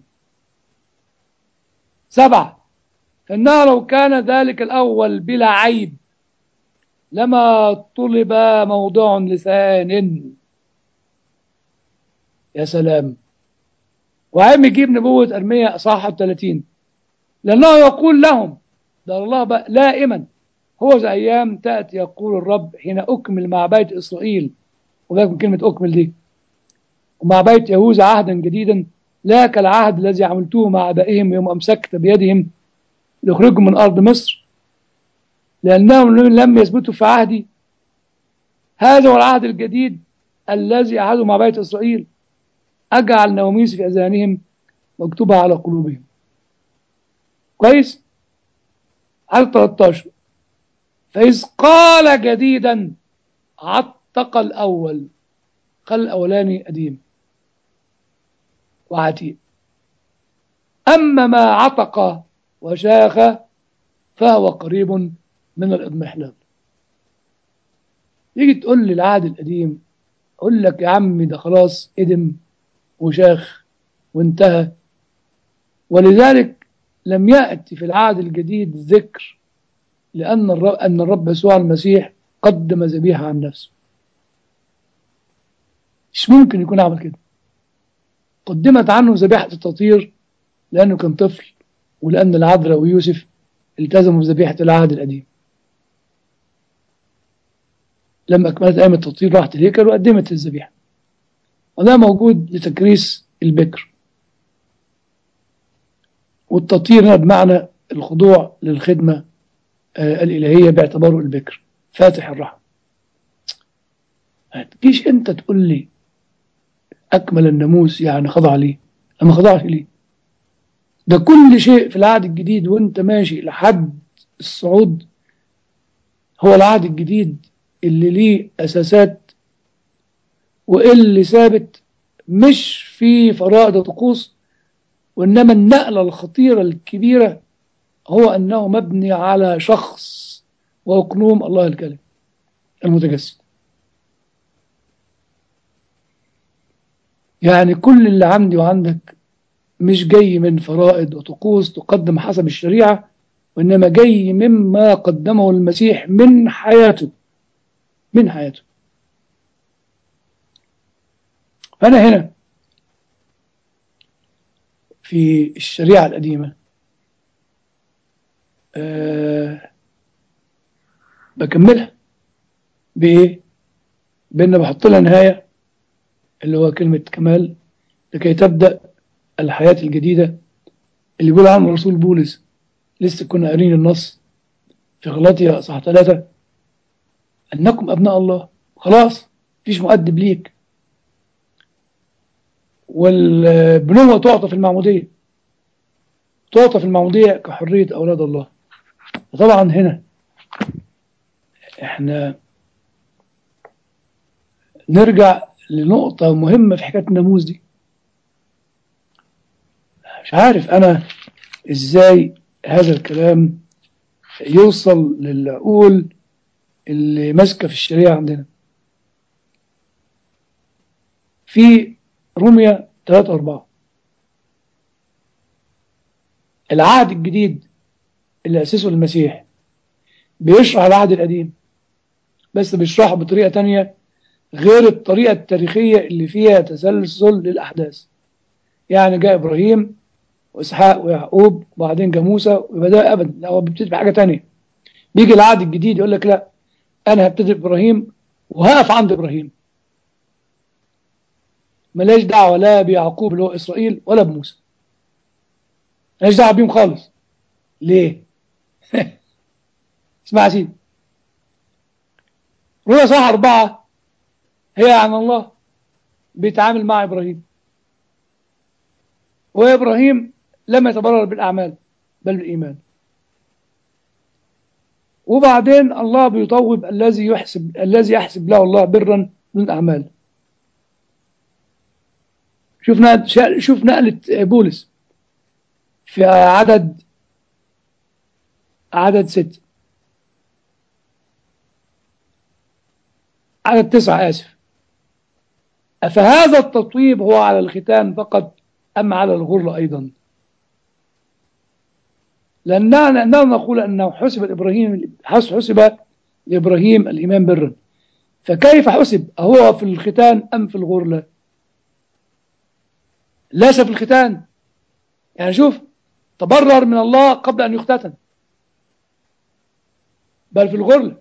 سبعة فإنه لو كان ذلك الأول بلا عيب لما طلب موضوع لسان يا سلام وعم يجيب نبوة أرمية أصحاح 30 لأنه يقول لهم ده الله بقى لائما هو ذا أيام تأتي يقول الرب حين أكمل مع بيت إسرائيل وذلك من كلمة أكمل دي ومع بيت يهوذا عهدا جديدا لا كالعهد الذي عملتوه مع آبائهم يوم أمسكت بيدهم ليخرجهم من أرض مصر لأنهم لم يثبتوا في عهدي هذا هو العهد الجديد الذي عهده مع بيت إسرائيل أجعل نوميس في أذانهم مكتوبة على قلوبهم كويس عدد 13 فإذ قال جديدا عتق الأول قال الأولاني قديم وعتيق أما ما عتق وشاخ فهو قريب من الإضمحلال يجي تقول لي العهد القديم أقول لك يا عمي ده خلاص قدم وشاخ وانتهى ولذلك لم يأتي في العهد الجديد ذكر لأن الرب, أن الرب يسوع المسيح قدم ذبيحة عن نفسه مش ممكن يكون عمل كده قدمت عنه ذبيحة التطهير لأنه كان طفل ولأن العذراء ويوسف التزموا بذبيحة العهد القديم لما أكملت أيام التطهير راحت الهيكل وقدمت الذبيحة وده موجود لتكريس البكر والتطهير هنا بمعنى الخضوع للخدمة آه الإلهية باعتباره البكر فاتح الرحم ما تجيش أنت تقول لي أكمل الناموس يعني خضع ليه لما خضعش ليه ده كل شيء في العهد الجديد وانت ماشي لحد الصعود هو العهد الجديد اللي ليه أساسات واللي ثابت مش في فرائض طقوس وإنما النقلة الخطيرة الكبيرة هو أنه مبني على شخص وأقنوم الله الكلم المتجسد يعني كل اللي عندي وعندك مش جاي من فرائض وطقوس تقدم حسب الشريعة وإنما جاي مما قدمه المسيح من حياته من حياته فأنا هنا في الشريعة القديمة أه بكملها بإيه؟ بإن بحط لها نهاية اللي هو كلمة كمال لكي تبدأ الحياة الجديدة اللي بيقول عنه رسول بولس لسه كنا قارين النص في غلاطيا صح ثلاثة أنكم أبناء الله خلاص مفيش مؤدب ليك والبنوة تعطى في المعمودية تعطى في المعمودية كحرية أولاد الله طبعا هنا احنا نرجع لنقطة مهمة في حكاية الناموس دي مش عارف أنا إزاي هذا الكلام يوصل للعقول اللي ماسكة في الشريعة عندنا في روميا 3 4 العهد الجديد اللي أسسه المسيح بيشرح العهد القديم بس بيشرحه بطريقة تانية غير الطريقة التاريخية اللي فيها تسلسل للأحداث يعني جاء إبراهيم واسحاق ويعقوب وبعدين جه موسى ويبقى ده ابدا لا هو بيبتدي بحاجه تانية بيجي العهد الجديد يقول لك لا انا هبتدي بابراهيم وهقف عند ابراهيم ملاش دعوه لا بيعقوب اللي هو اسرائيل ولا بموسى ملاش دعوه بيهم خالص ليه؟ اسمع يا سيدي رؤيا صح أربعة هي عن الله بيتعامل مع إبراهيم وإبراهيم لم يتبرر بالأعمال بل بالإيمان وبعدين الله بيطوب الذي يحسب الذي يحسب له الله برا من الأعمال شفنا شوف نقلة بولس في عدد عدد ست عدد تسعة آسف أفهذا التطويب هو على الختان فقط أم على الغرة أيضا لأننا, لأننا نقول أنه حسب إبراهيم حسب لإبراهيم الإيمان برا فكيف حسب أهو في الختان أم في الغرلة ليس في الختان يعني شوف تبرر من الله قبل أن يختتن بل في الغرلة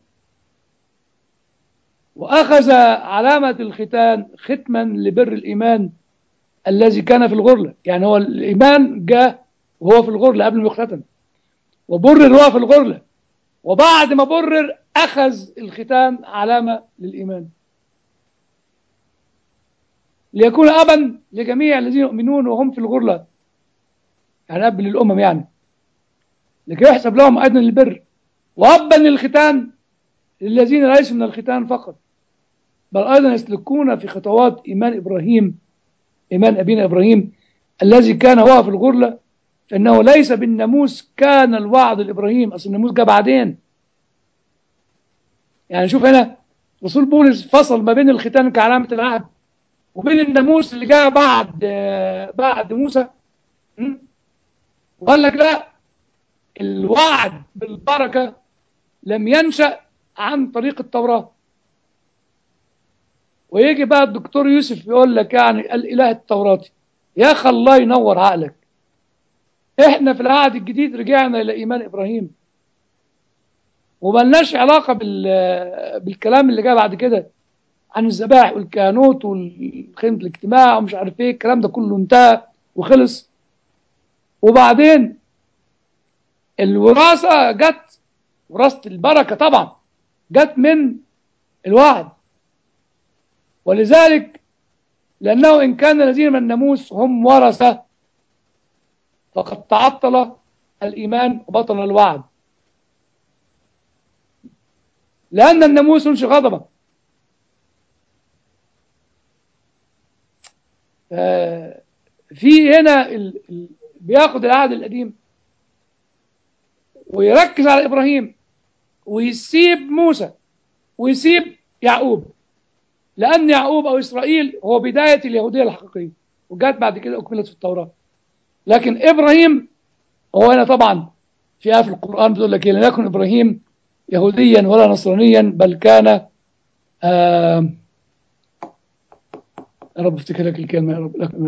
وأخذ علامة الختان ختما لبر الإيمان الذي كان في الغرلة يعني هو الإيمان جاء وهو في الغرلة قبل ما يختتن وبرر هو في الغرلة وبعد ما برر أخذ الختان علامة للإيمان ليكون أبا لجميع الذين يؤمنون وهم في الغرلة يعني أب للأمم يعني لكي يحسب لهم أيضا البر وأبا للختان للذين ليسوا من الختان فقط بل أيضا يسلكون في خطوات إيمان إبراهيم إيمان أبينا إبراهيم الذي كان هو في الغرلة فإنه ليس بالناموس كان الوعد لإبراهيم أصل الناموس جاء بعدين يعني شوف هنا رسول بولس فصل ما بين الختان كعلامة العهد وبين الناموس اللي جاء بعد بعد موسى وقال لك لا الوعد بالبركة لم ينشأ عن طريق التوراة ويجي بقى الدكتور يوسف يقول لك يعني الإله التوراتي يا أخي الله ينور عقلك احنا في العهد الجديد رجعنا إلى إيمان إبراهيم وملناش علاقة بالكلام اللي جاء بعد كده عن الذبائح والكهنوت والخيمة الاجتماع ومش عارف ايه الكلام ده كله انتهى وخلص وبعدين الوراثة جت وراثة البركة طبعا جت من الوعد ولذلك لأنه إن كان الذين من الناموس هم ورثة فقد تعطل الإيمان وبطل الوعد لأن الناموس ينشئ غضبا في هنا ال... ال... بياخد العهد القديم ويركز على إبراهيم ويسيب موسى ويسيب يعقوب لأن يعقوب أو إسرائيل هو بداية اليهودية الحقيقية وجات بعد كده أكملت في التوراة لكن إبراهيم هو هنا طبعا في آية في القرآن بتقول لك لم يكن إبراهيم يهوديا ولا نصرانيا بل كان آه يا رب افتكر لك الكلمة يا رب لك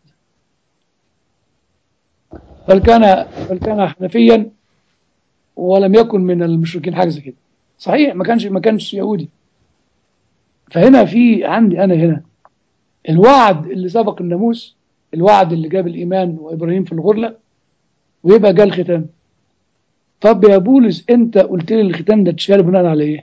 بل كان بل كان حنفيا ولم يكن من المشركين حاجه زي كده صحيح ما كانش ما كانش يهودي فهنا في عندي انا هنا الوعد اللي سبق الناموس الوعد اللي جاب الايمان وابراهيم في الغرله ويبقى جاء الختان طب يا بولس انت قلت لي الختان ده اتشال بناء على ايه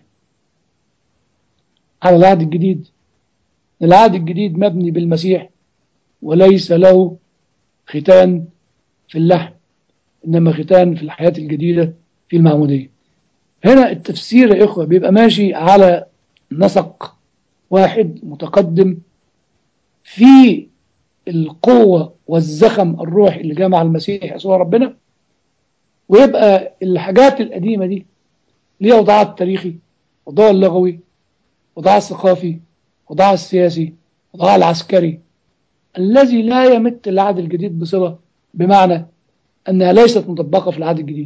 على العهد الجديد العهد الجديد مبني بالمسيح وليس له ختان في اللحم انما ختان في الحياه الجديده في المعموديه هنا التفسير يا اخوه بيبقى ماشي على نسق واحد متقدم في القوه والزخم الروحي اللي جاء مع المسيح يسوع ربنا ويبقى الحاجات القديمه دي ليها وضعها التاريخي وضعها اللغوي وضعها الثقافي وضعها السياسي وضعها العسكري الذي لا يمت العهد الجديد بصله بمعنى أنها ليست مطبقة في العهد الجديد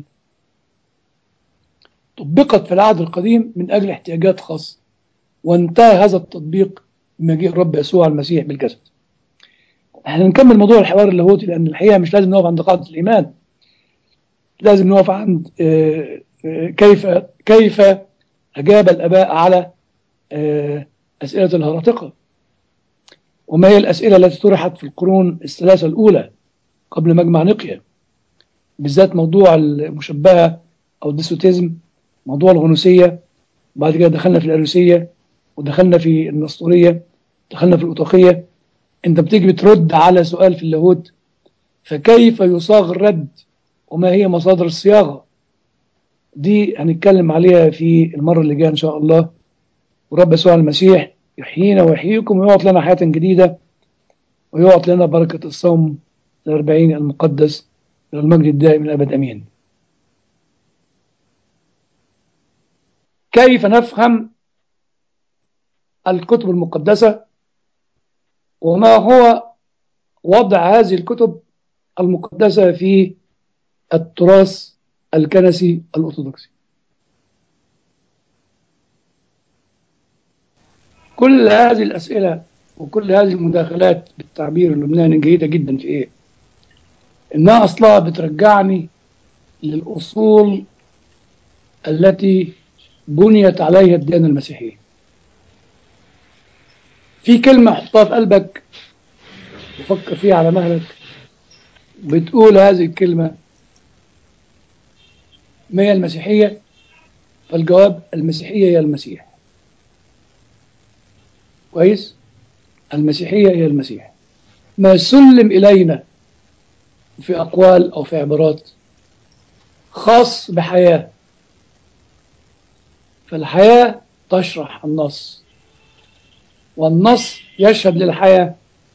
طبقت في العهد القديم من أجل احتياجات خاصة وانتهى هذا التطبيق بمجيء الرب يسوع المسيح بالجسد احنا نكمل موضوع الحوار اللاهوتي لان الحقيقه مش لازم نقف عند قاعده الايمان لازم نقف عند آه، آه، كيف كيف اجاب الاباء على آه، اسئله الهراطقه وما هي الاسئله التي طرحت في القرون الثلاثه الاولى قبل مجمع نقيه بالذات موضوع المشبهه او الديسوتيزم موضوع الغنوسيه وبعد كده دخلنا في الأروسية ودخلنا في النسطورية دخلنا في الأوطاقية أنت بتيجي بترد على سؤال في اللاهوت فكيف يصاغ الرد وما هي مصادر الصياغة دي هنتكلم عليها في المرة اللي جاية إن شاء الله ورب يسوع المسيح يحيينا ويحييكم ويعطي لنا حياة جديدة ويعطي لنا بركة الصوم الأربعين المقدس إلى المجد الدائم الأبد أمين كيف نفهم الكتب المقدسة وما هو وضع هذه الكتب المقدسة في التراث الكنسي الأرثوذكسي كل هذه الأسئلة وكل هذه المداخلات بالتعبير اللبناني جيدة جدا في إيه؟ إنها أصلها بترجعني للأصول التي بنيت عليها الديانة المسيحية في كلمة حطها في قلبك وفكر فيها على مهلك بتقول هذه الكلمة ما هي المسيحية فالجواب المسيحية هي المسيح كويس المسيحية هي المسيح ما سلم إلينا في أقوال أو في عبارات خاص بحياة فالحياة تشرح النص والنص يشهد للحياة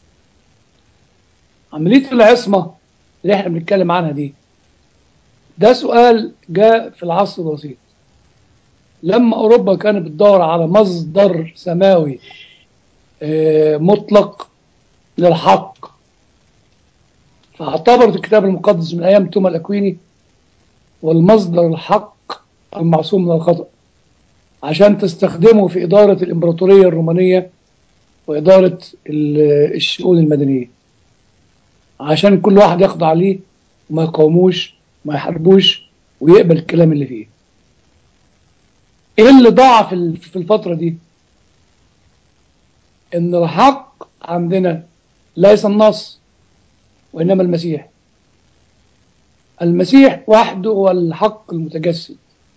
عملية العصمة اللي احنا بنتكلم عنها دي ده سؤال جاء في العصر الوسيط لما أوروبا كانت بتدور على مصدر سماوي آه، مطلق للحق فاعتبرت الكتاب المقدس من أيام توما الأكويني والمصدر الحق المعصوم من الخطأ عشان تستخدمه في إدارة الإمبراطورية الرومانية وإدارة ال- الشؤون المدنية عشان كل واحد يخضع ليه وما يقاوموش وما يحاربوش ويقبل الكلام اللي فيه ايه اللي ضاع في ال- في الفترة دي ان الحق عندنا ليس النص وانما المسيح المسيح وحده هو الحق المتجسد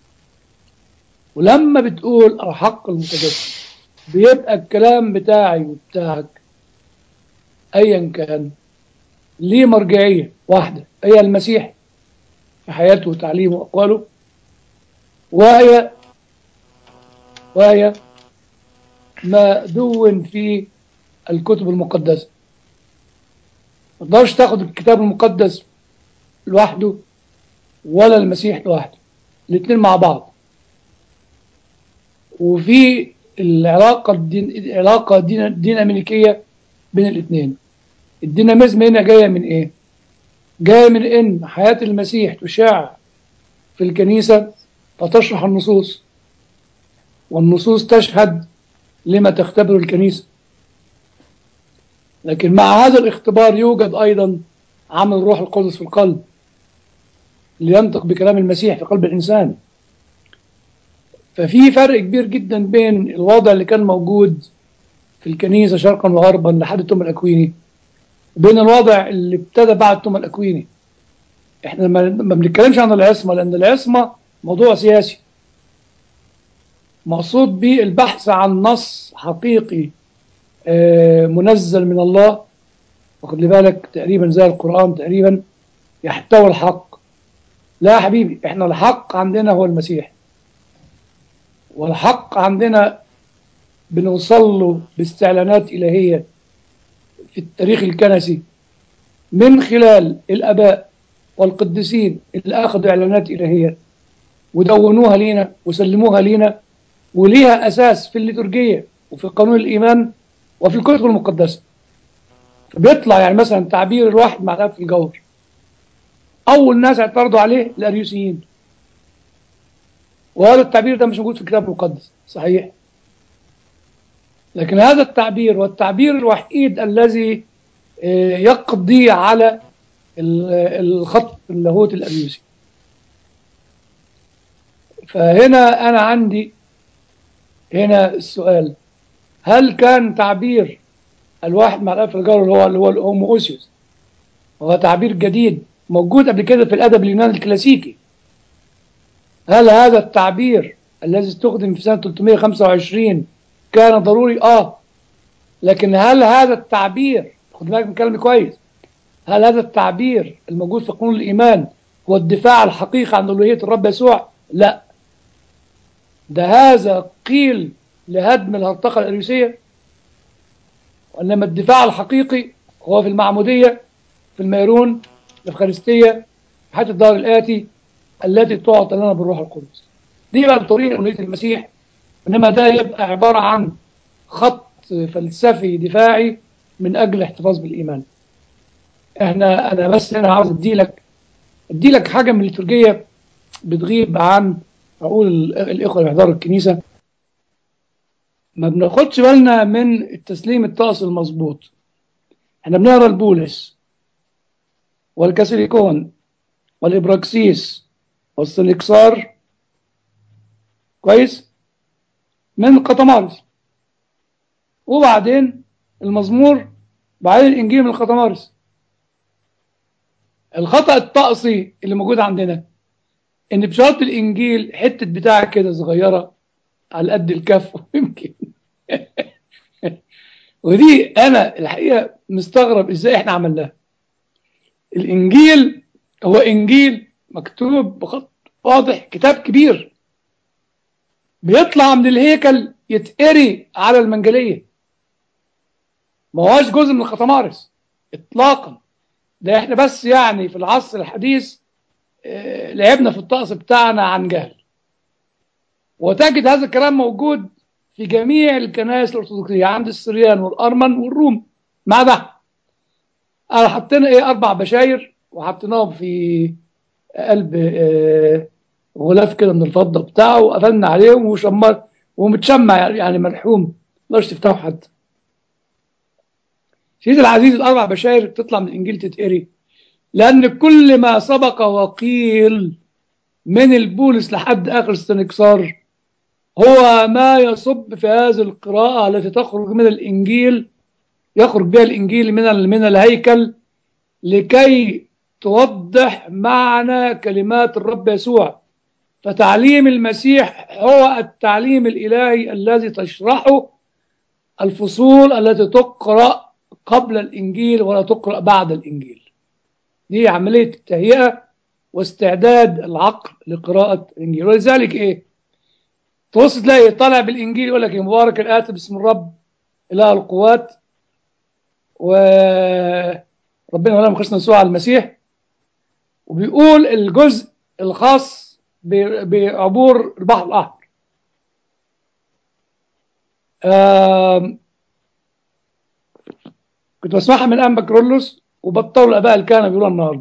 ولما بتقول الحق المتجسد بيبقى الكلام بتاعي وبتاعك ايا كان ليه مرجعية واحدة هي المسيح في حياته وتعليمه وأقواله وهي وهي ما دون في الكتب المقدسة ما تقدرش تاخد الكتاب المقدس لوحده ولا المسيح لوحده الاثنين مع بعض وفي العلاقة الدين العلاقة دين ديناميكية بين الاثنين الديناميزم هنا جاية من ايه جاية من ان حياة المسيح تشاع في الكنيسة فتشرح النصوص والنصوص تشهد لما تختبره الكنيسة لكن مع هذا الاختبار يوجد أيضا عمل الروح القدس في القلب لينطق بكلام المسيح في قلب الإنسان ففي فرق كبير جدا بين الوضع اللي كان موجود في الكنيسة شرقا وغربا لحد توما الأكويني وبين الوضع اللي ابتدى بعد توما الأكويني احنا ما ما بنتكلمش عن العصمة لأن العصمة موضوع سياسي مقصود به البحث عن نص حقيقي آه، منزل من الله واخد لي بالك تقريبا زي القرآن تقريبا يحتوي الحق لا يا حبيبي احنا الحق عندنا هو المسيح والحق عندنا بنوصل له باستعلانات إلهية في التاريخ الكنسي من خلال الآباء والقديسين اللي أخذوا إعلانات إلهية ودونوها لينا وسلموها لينا وليها أساس في الليتورجية وفي قانون الإيمان وفي الكتب المقدسة فبيطلع يعني مثلا تعبير الواحد مع الآب في الجوهر أول ناس اعترضوا عليه الأريوسيين وهذا التعبير ده مش موجود في الكتاب المقدس صحيح لكن هذا التعبير والتعبير الوحيد الذي آه، يقضي على ال- الخط اللاهوت الأبيوسي فهنا أنا عندي هنا السؤال هل كان تعبير الواحد مع الألف الجار اللي هو اللي هو الهوموسيوس هو تعبير جديد موجود قبل كده في الأدب اليوناني الكلاسيكي هل هذا التعبير الذي استخدم في سنة 325 كان ضروري؟ آه لكن هل هذا التعبير خد بالك من كلامي كويس هل هذا التعبير الموجود في قانون الإيمان هو الدفاع الحقيقي عن ألوهية الرب يسوع؟ لا ده هذا قيل لهدم الهرطقة الأريوسية وإنما الدفاع الحقيقي هو في المعمودية في الميرون في الأفخارستية في حياة الدار الآتي التي تعطى لنا بالروح القدس دي بقى طريقة ألوهية المسيح إنما ده يبقى عبارة عن خط فلسفي دفاعي من أجل الاحتفاظ بالإيمان احنا أنا بس هنا عاوز أديلك أديلك حاجة من الليتورجية بتغيب عن أقول الإخوة اللي بيحضروا الكنيسة ما بناخدش بالنا من التسليم الطقس المظبوط احنا بنقرا البولس والكاسيليكون والإبراكسيس والسليكسار كويس من قطمارس وبعدين المزمور بعدين الإنجيل من قطمارس الخطأ الطقسي اللي موجود عندنا إن بشرط الإنجيل حتة بتاع كده صغيرة على قد الكف يمكن ودي أنا الحقيقة مستغرب إزاي إحنا عملناها الإنجيل هو إنجيل مكتوب بخط واضح كتاب كبير بيطلع من الهيكل يتقري على المنجلية ما هواش جزء من الختمارس اطلاقا ده احنا بس يعني في العصر الحديث اه لعبنا في الطقس بتاعنا عن جهل وتجد هذا الكلام موجود في جميع الكنائس الارثوذكسيه عند السريان والارمن والروم ما ده انا حطينا ايه اربع بشاير وحطيناهم في قلب اه غلاف كده من الفضه بتاعه وقفلنا عليهم وشمر ومتشمع يعني ملحوم ما تفتحوا حد سيدي العزيز الاربع بشاير بتطلع من الانجيل تتقري لان كل ما سبق وقيل من البولس لحد اخر السنكسار هو ما يصب في هذه القراءة التي تخرج من الإنجيل يخرج بها الإنجيل من من الهيكل لكي توضح معنى كلمات الرب يسوع فتعليم المسيح هو التعليم الإلهي الذي تشرحه الفصول التي تقرأ قبل الإنجيل ولا تقرأ بعد الإنجيل دي عملية تهيئة واستعداد العقل لقراءة الإنجيل ولذلك إيه تبص تلاقي طالع بالإنجيل يقول لك يا مبارك الآتي باسم الرب إله القوات وربنا ولا خصنا يسوع المسيح وبيقول الجزء الخاص بعبور البحر الأحمر كنت بسمعها من أنبا كرولوس وبطلوا الآباء اللي كانوا بيقولوها النهارده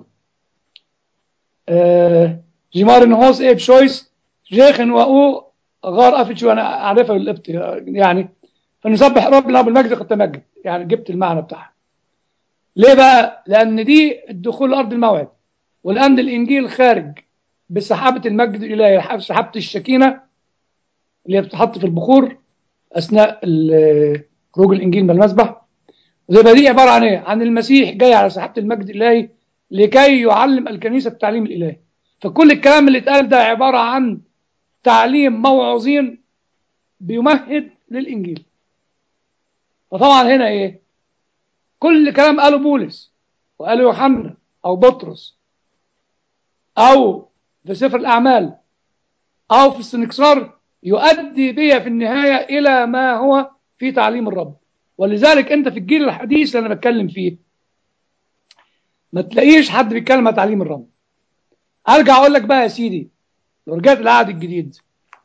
جمار هوس إيه بشويس جيخن وأو غار أفتش وأنا أعرفها بالقبط يعني فنسبح ربنا بالمجد قد تمجد يعني جبت المعنى بتاعها ليه بقى؟ لأن دي الدخول لأرض الموعد ولأن الإنجيل خارج بسحابة المجد الإلهي سحابة الشكينة اللي بتحط في البخور أثناء خروج الإنجيل من المسبح وزي دي عبارة عن إيه؟ عن المسيح جاي على سحابة المجد الإلهي لكي يعلم الكنيسة التعليم الإلهي فكل الكلام اللي اتقال ده عبارة عن تعليم موعظين بيمهد للإنجيل فطبعا هنا إيه كل كلام قاله بولس وقاله يوحنا أو بطرس أو في سفر الأعمال أو في السنكسار يؤدي بي في النهاية إلى ما هو في تعليم الرب ولذلك أنت في الجيل الحديث اللي أنا بتكلم فيه ما تلاقيش حد بيتكلم عن تعليم الرب أرجع أقول لك بقى يا سيدي لو رجعت العهد الجديد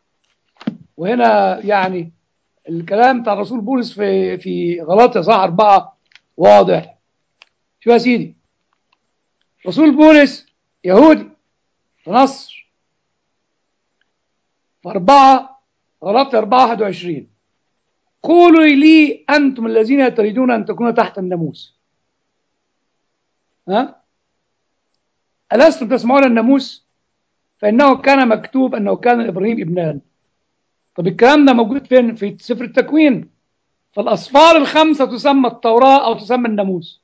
وهنا يعني الكلام بتاع الرسول بولس في في غلاطيا صح أربعة واضح شو يا سيدي رسول بولس يهودي في مصر في أربعة غلاطيا أربعة 21 قولوا لي أنتم الذين تريدون أن تكونوا تحت الناموس ها ألستم تسمعون الناموس فإنه كان مكتوب أنه كان إبراهيم ابنان طب الكلام ده موجود فين في سفر التكوين فالأصفار الخمسة تسمى التوراة أو تسمى الناموس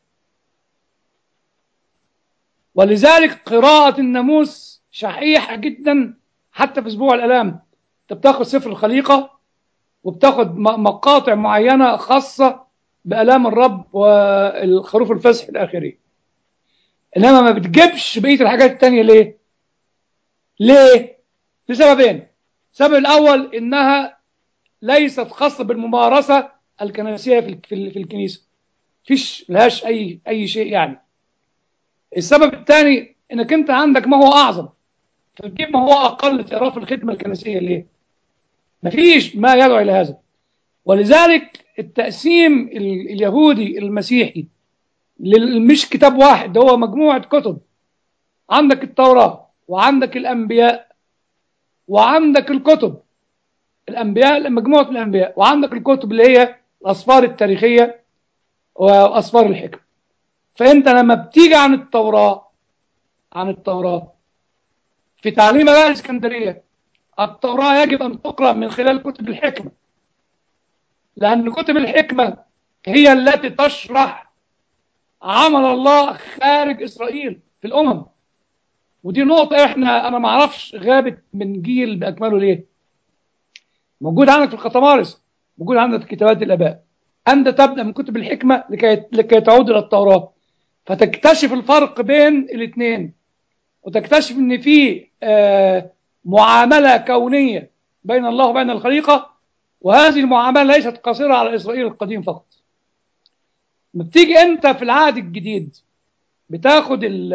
ولذلك قراءة الناموس شحيحة جدا حتى في أسبوع الآلام أنت بتاخد سفر الخليقة وبتاخد مقاطع معينة خاصة بآلام الرب والخروف الفسح الآخري إنما ما بتجيبش بقية الحاجات التانية ليه؟ ليه؟ لسببين السبب الأول إنها ليست خاصة بالممارسة الكنسية في في الكنيسة فيش لهاش أي أي شيء يعني السبب الثاني إنك أنت عندك ما هو أعظم فتجيب ما هو أقل تقراه في الخدمة الكنسية ليه؟ مفيش ما يدعو إلى هذا ولذلك التقسيم اليهودي المسيحي مش كتاب واحد ده هو مجموعة كتب عندك التوراة وعندك الأنبياء وعندك الكتب الأنبياء مجموعة الأنبياء وعندك الكتب اللي هي الأسفار التاريخية وأسفار الحكم فأنت لما بتيجي عن التوراة عن التوراة في تعليم بقى الإسكندرية التوراة يجب أن تقرأ من خلال كتب الحكمة لأن كتب الحكمة هي التي تشرح عمل الله خارج إسرائيل في الأمم ودي نقطة إحنا أنا ما أعرفش غابت من جيل بأكمله ليه موجود عندك في القطمارس موجود عندك في كتابات الآباء أنت تبدأ من كتب الحكمة لكي, لكي تعود إلى التوراة فتكتشف الفرق بين الاثنين وتكتشف ان في آه معامله كونيه بين الله وبين الخليقه وهذه المعامله ليست قاصره على اسرائيل القديم فقط. لما بتيجي انت في العهد الجديد بتاخد ال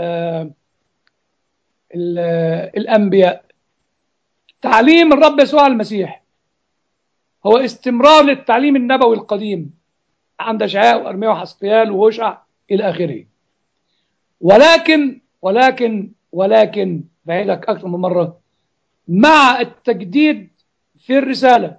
ال الانبياء تعليم الرب يسوع المسيح هو استمرار للتعليم النبوي القديم عند اشعياء وارميا وحسقيال وهوشع الى اخره. ولكن ولكن ولكن بعيدك أكثر من مرة مع التجديد في الرسالة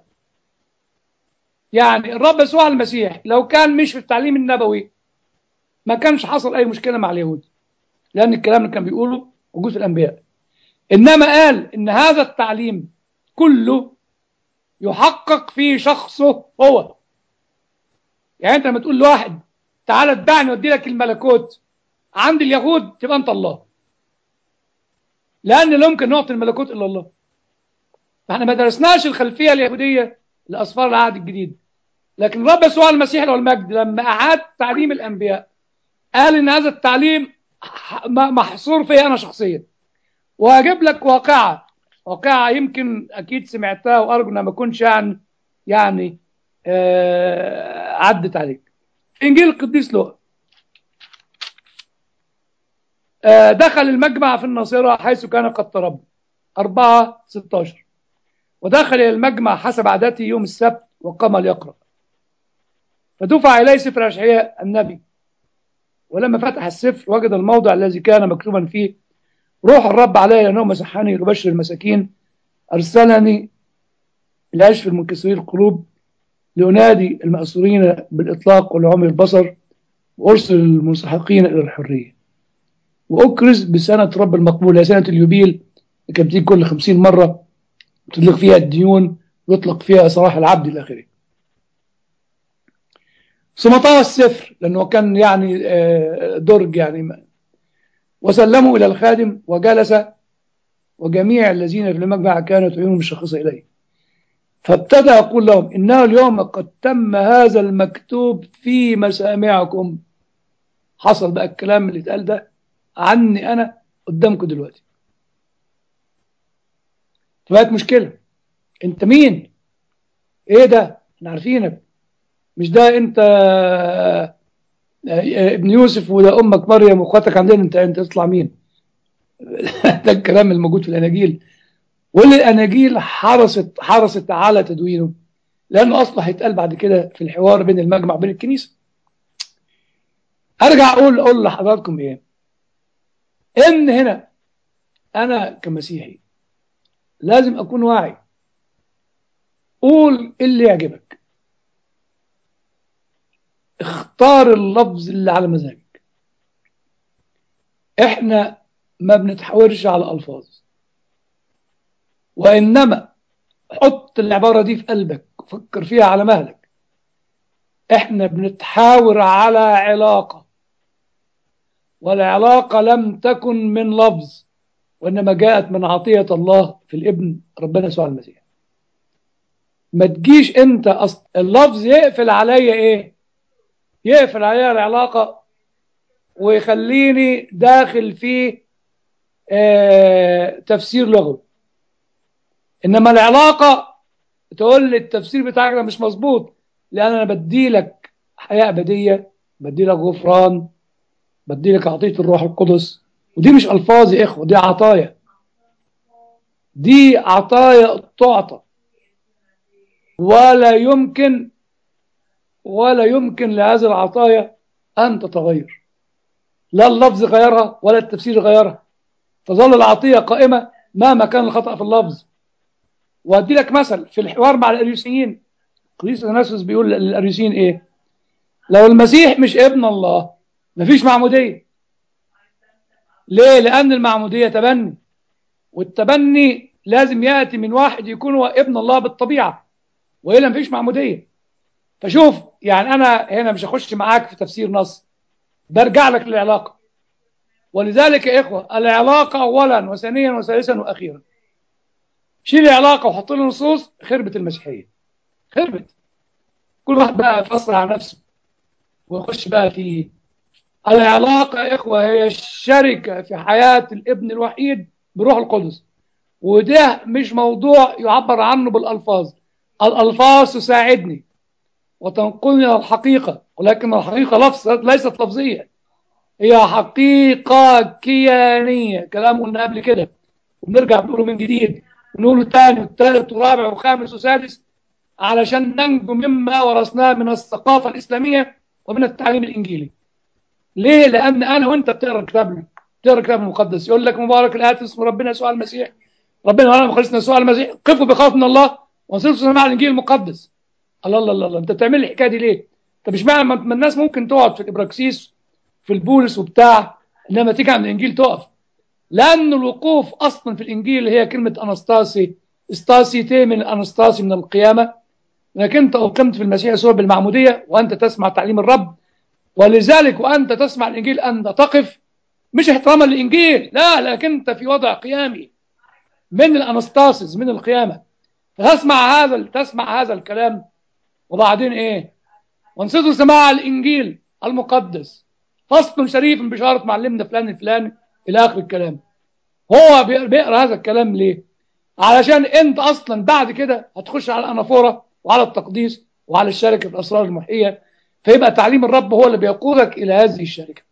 يعني الرب يسوع المسيح لو كان مش في التعليم النبوي ما كانش حصل أي مشكلة مع اليهود لأن الكلام اللي كان بيقوله موجود في الأنبياء إنما قال إن هذا التعليم كله يحقق في شخصه هو يعني أنت لما تقول لواحد تعالى اتبعني وادي لك الملكوت عند اليهود تبقى أنت الله لأن لا يمكن نعطي الملكوت إلا الله فاحنا ما درسناش الخلفية اليهودية لأسفار العهد الجديد لكن الرب يسوع المسيح له المجد لما أعاد تعليم الأنبياء قال إن هذا التعليم محصور فيا أنا شخصيا وهجيب لك واقعة واقعة يمكن أكيد سمعتها وأرجو أنها ما تكونش يعني يعني آه عدت عليك في إنجيل القديس لوقا دخل المجمع في الناصرة حيث كان قد تربى 4 16 ودخل إلى المجمع حسب عادته يوم السبت وقام ليقرأ فدفع إليه سفر أشعياء النبي ولما فتح السفر وجد الموضع الذي كان مكتوبا فيه روح الرب علي لأنه مسحني لبشر المساكين أرسلني لأشفي المنكسرين القلوب لأنادي المأسورين بالإطلاق والعمي البصر وأرسل المنسحقين إلى الحرية وأكرز بسنة رب المقبول هي سنة اليوبيل اللي كانت بتيجي كل خمسين مرة تطلق فيها الديون ويطلق فيها صلاح العبد إلى آخره ثم طوى السفر لأنه كان يعني درج يعني وسلموا إلى الخادم وجلس وجميع الذين في المجمع كانت عيونهم مشخصة إليه فابتدى يقول لهم إنه اليوم قد تم هذا المكتوب في مسامعكم حصل بقى الكلام اللي اتقال ده عني أنا قدامكم دلوقتي بقت مشكلة أنت مين؟ إيه ده؟ احنا عارفينك مش ده أنت ابن يوسف وده أمك مريم وأخواتك عندنا أنت أنت تطلع مين؟ ده الكلام الموجود في الأناجيل والأناجيل حرصت حرصت على تدوينه لأنه أصلا هيتقال بعد كده في الحوار بين المجمع وبين الكنيسة أرجع أقول أقول لحضراتكم إيه؟ إن هنا أنا كمسيحي لازم أكون واعي قول اللي يعجبك اختار اللفظ اللي على مزاجك احنا ما بنتحاورش على الفاظ وانما حط العباره دي في قلبك فكر فيها على مهلك احنا بنتحاور على علاقه والعلاقه لم تكن من لفظ وانما جاءت من عطيه الله في الابن ربنا يسوع المسيح ما تجيش انت أصل اللفظ يقفل عليا ايه يقفل عليا العلاقه ويخليني داخل في آه تفسير لغوي انما العلاقه تقول لي التفسير بتاعك ده مش مظبوط لان انا بدي لك حياه ابديه بدي لك غفران بدي لك عطيه الروح القدس ودي مش الفاظ يا اخوه دي عطايا دي عطايا تعطى ولا يمكن ولا يمكن لهذه العطايا ان تتغير لا اللفظ غيرها ولا التفسير غيرها تظل العطيه قائمه مهما كان الخطا في اللفظ وادي لك مثل في الحوار مع الاريوسيين قديس اثناسيوس بيقول للاريوسيين ايه لو المسيح مش ابن الله مفيش معموديه ليه لان المعموديه تبني والتبني لازم ياتي من واحد يكون هو ابن الله بالطبيعه والا مفيش معموديه فشوف يعني انا هنا مش هخش معاك في تفسير نص برجع لك للعلاقه ولذلك يا اخوه العلاقه اولا وثانيا وثالثا واخيرا شيل العلاقه وحط له نصوص خربت المسيحيه خربت كل واحد بقى يفصل على نفسه ويخش بقى في العلاقه يا اخوه هي الشركه في حياه الابن الوحيد بروح القدس وده مش موضوع يعبر عنه بالالفاظ الالفاظ تساعدني وتنقلني الى الحقيقه ولكن الحقيقه لفظ ليست لفظيه هي حقيقه كيانيه كلام قلنا قبل كده وبنرجع نقوله من جديد ونقوله تاني والثالث ورابع وخامس وسادس علشان ننجو مما ورثناه من الثقافه الاسلاميه ومن التعليم الانجيلي. ليه؟ لان انا وانت بتقرا الكتاب بتقرا الكتاب المقدس يقول لك مبارك الاتي اسم ربنا يسوع المسيح ربنا وانا مخلصنا يسوع المسيح قفوا بخوف من الله وانصرفوا سماع الانجيل المقدس. الله الله الله, الله. انت بتعمل لي الحكايه دي ليه؟ طب اشمعنى ما الناس ممكن تقعد في الابراكسيس في البولس وبتاع انما تيجي عند الانجيل تقف لأن الوقوف أصلا في الإنجيل هي كلمة أنستاسي استاسي تي من أنستاسي من القيامة لكن أنت أقمت في المسيح يسوع بالمعمودية وأنت تسمع تعليم الرب ولذلك وأنت تسمع الإنجيل أنت تقف مش احتراما للإنجيل لا لكن أنت في وضع قيامي من الأنستاسيس من القيامة تسمع هذا تسمع هذا الكلام وبعدين إيه وانصتوا سماع الإنجيل المقدس فصل شريف بشارة معلمنا فلان الفلاني الى اخر الكلام هو بيقرا هذا الكلام ليه علشان انت اصلا بعد كده هتخش على الانافوره وعلى التقديس وعلى الشركه في الاسرار المحيه فيبقى تعليم الرب هو اللي بيقودك الى هذه الشركه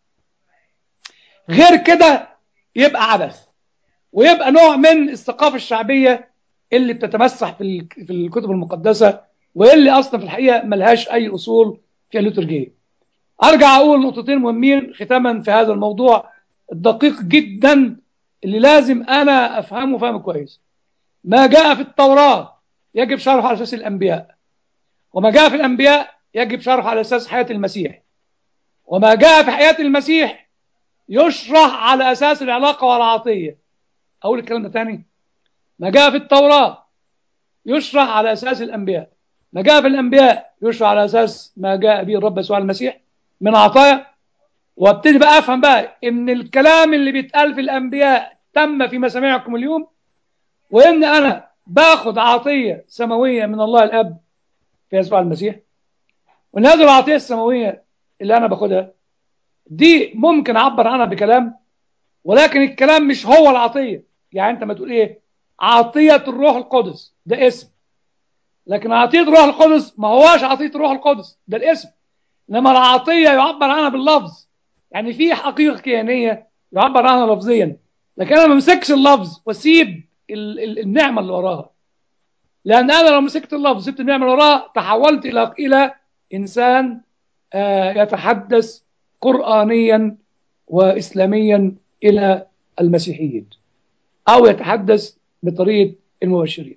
غير كده يبقى عبث ويبقى نوع من الثقافه الشعبيه اللي بتتمسح في في الكتب المقدسه واللي اصلا في الحقيقه ملهاش اي اصول في الليتورجيه ارجع اقول نقطتين مهمين ختاما في هذا الموضوع الدقيق جدا اللي لازم انا افهمه فهم كويس ما جاء في التوراة يجب شرحه على اساس الانبياء وما جاء في الانبياء يجب شرحه على اساس حياة المسيح وما جاء في حياة المسيح يشرح على اساس العلاقة والعطية اقول الكلام ده تاني ما جاء في التوراة يشرح على اساس الانبياء ما جاء في الانبياء يشرح على اساس ما جاء به الرب يسوع المسيح من عطايا وابتدي بقى افهم بقى ان الكلام اللي بيتقال في الانبياء تم في مسامعكم اليوم وان انا باخد عطيه سماويه من الله الاب في يسوع المسيح وان هذه العطيه السماويه اللي انا باخدها دي ممكن اعبر عنها بكلام ولكن الكلام مش هو العطيه يعني انت ما تقول ايه عطيه الروح القدس ده اسم لكن عطيه الروح القدس ما هواش عطيه الروح القدس ده الاسم انما العطيه يعبر عنها باللفظ يعني في حقيقه كيانيه يعبر عنها لفظيا لكن انا ما امسكش اللفظ واسيب النعمه اللي وراها لان انا لو مسكت اللفظ سبت النعمه اللي وراها تحولت الى الى انسان يتحدث قرانيا واسلاميا الى المسيحيين او يتحدث بطريقه المبشرين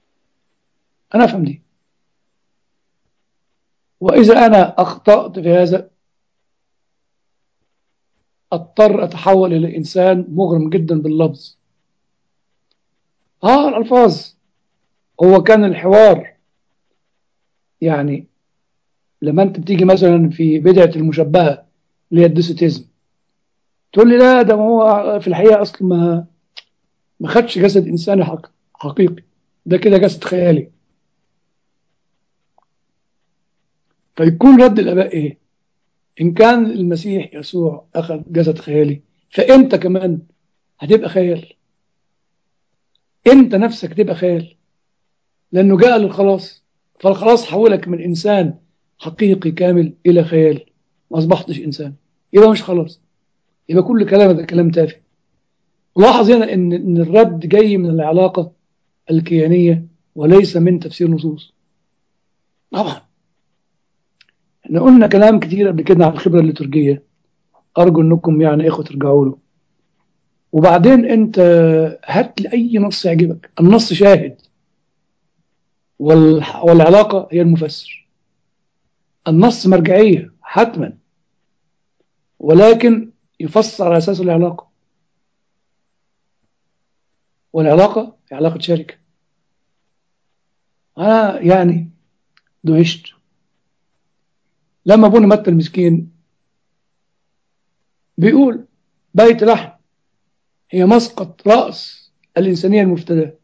انا افهم دي واذا انا اخطات في هذا اضطر اتحول الى انسان مغرم جدا باللفظ اه الالفاظ هو كان الحوار يعني لما انت بتيجي مثلا في بدعه المشبهه اللي هي الدوسيتيزم تقول لي لا ده هو في الحقيقه اصلا ما ما خدش جسد انساني حق حقيقي ده كده جسد خيالي فيكون رد الاباء ايه ان كان المسيح يسوع اخذ جسد خيالي فانت كمان هتبقى خيال انت نفسك تبقى خيال لانه جاء للخلاص فالخلاص حولك من انسان حقيقي كامل الى خيال ما اصبحتش انسان يبقى مش خلاص يبقى كل كلام ده كلام تافه لاحظ هنا ان ان الرد جاي من العلاقه الكيانيه وليس من تفسير نصوص طبعا احنا قلنا كلام كتير قبل كده عن الخبره الليتورجيه ارجو انكم يعني اخوه ترجعوا له وبعدين انت هات لي اي نص يعجبك النص شاهد والح- والعلاقه هي المفسر النص مرجعيه حتما ولكن يفسر على اساس العلاقه والعلاقه هي علاقه شركه انا يعني دهشت لما ابونا متى المسكين بيقول بيت لحم هي مسقط رأس الإنسانية المفتداة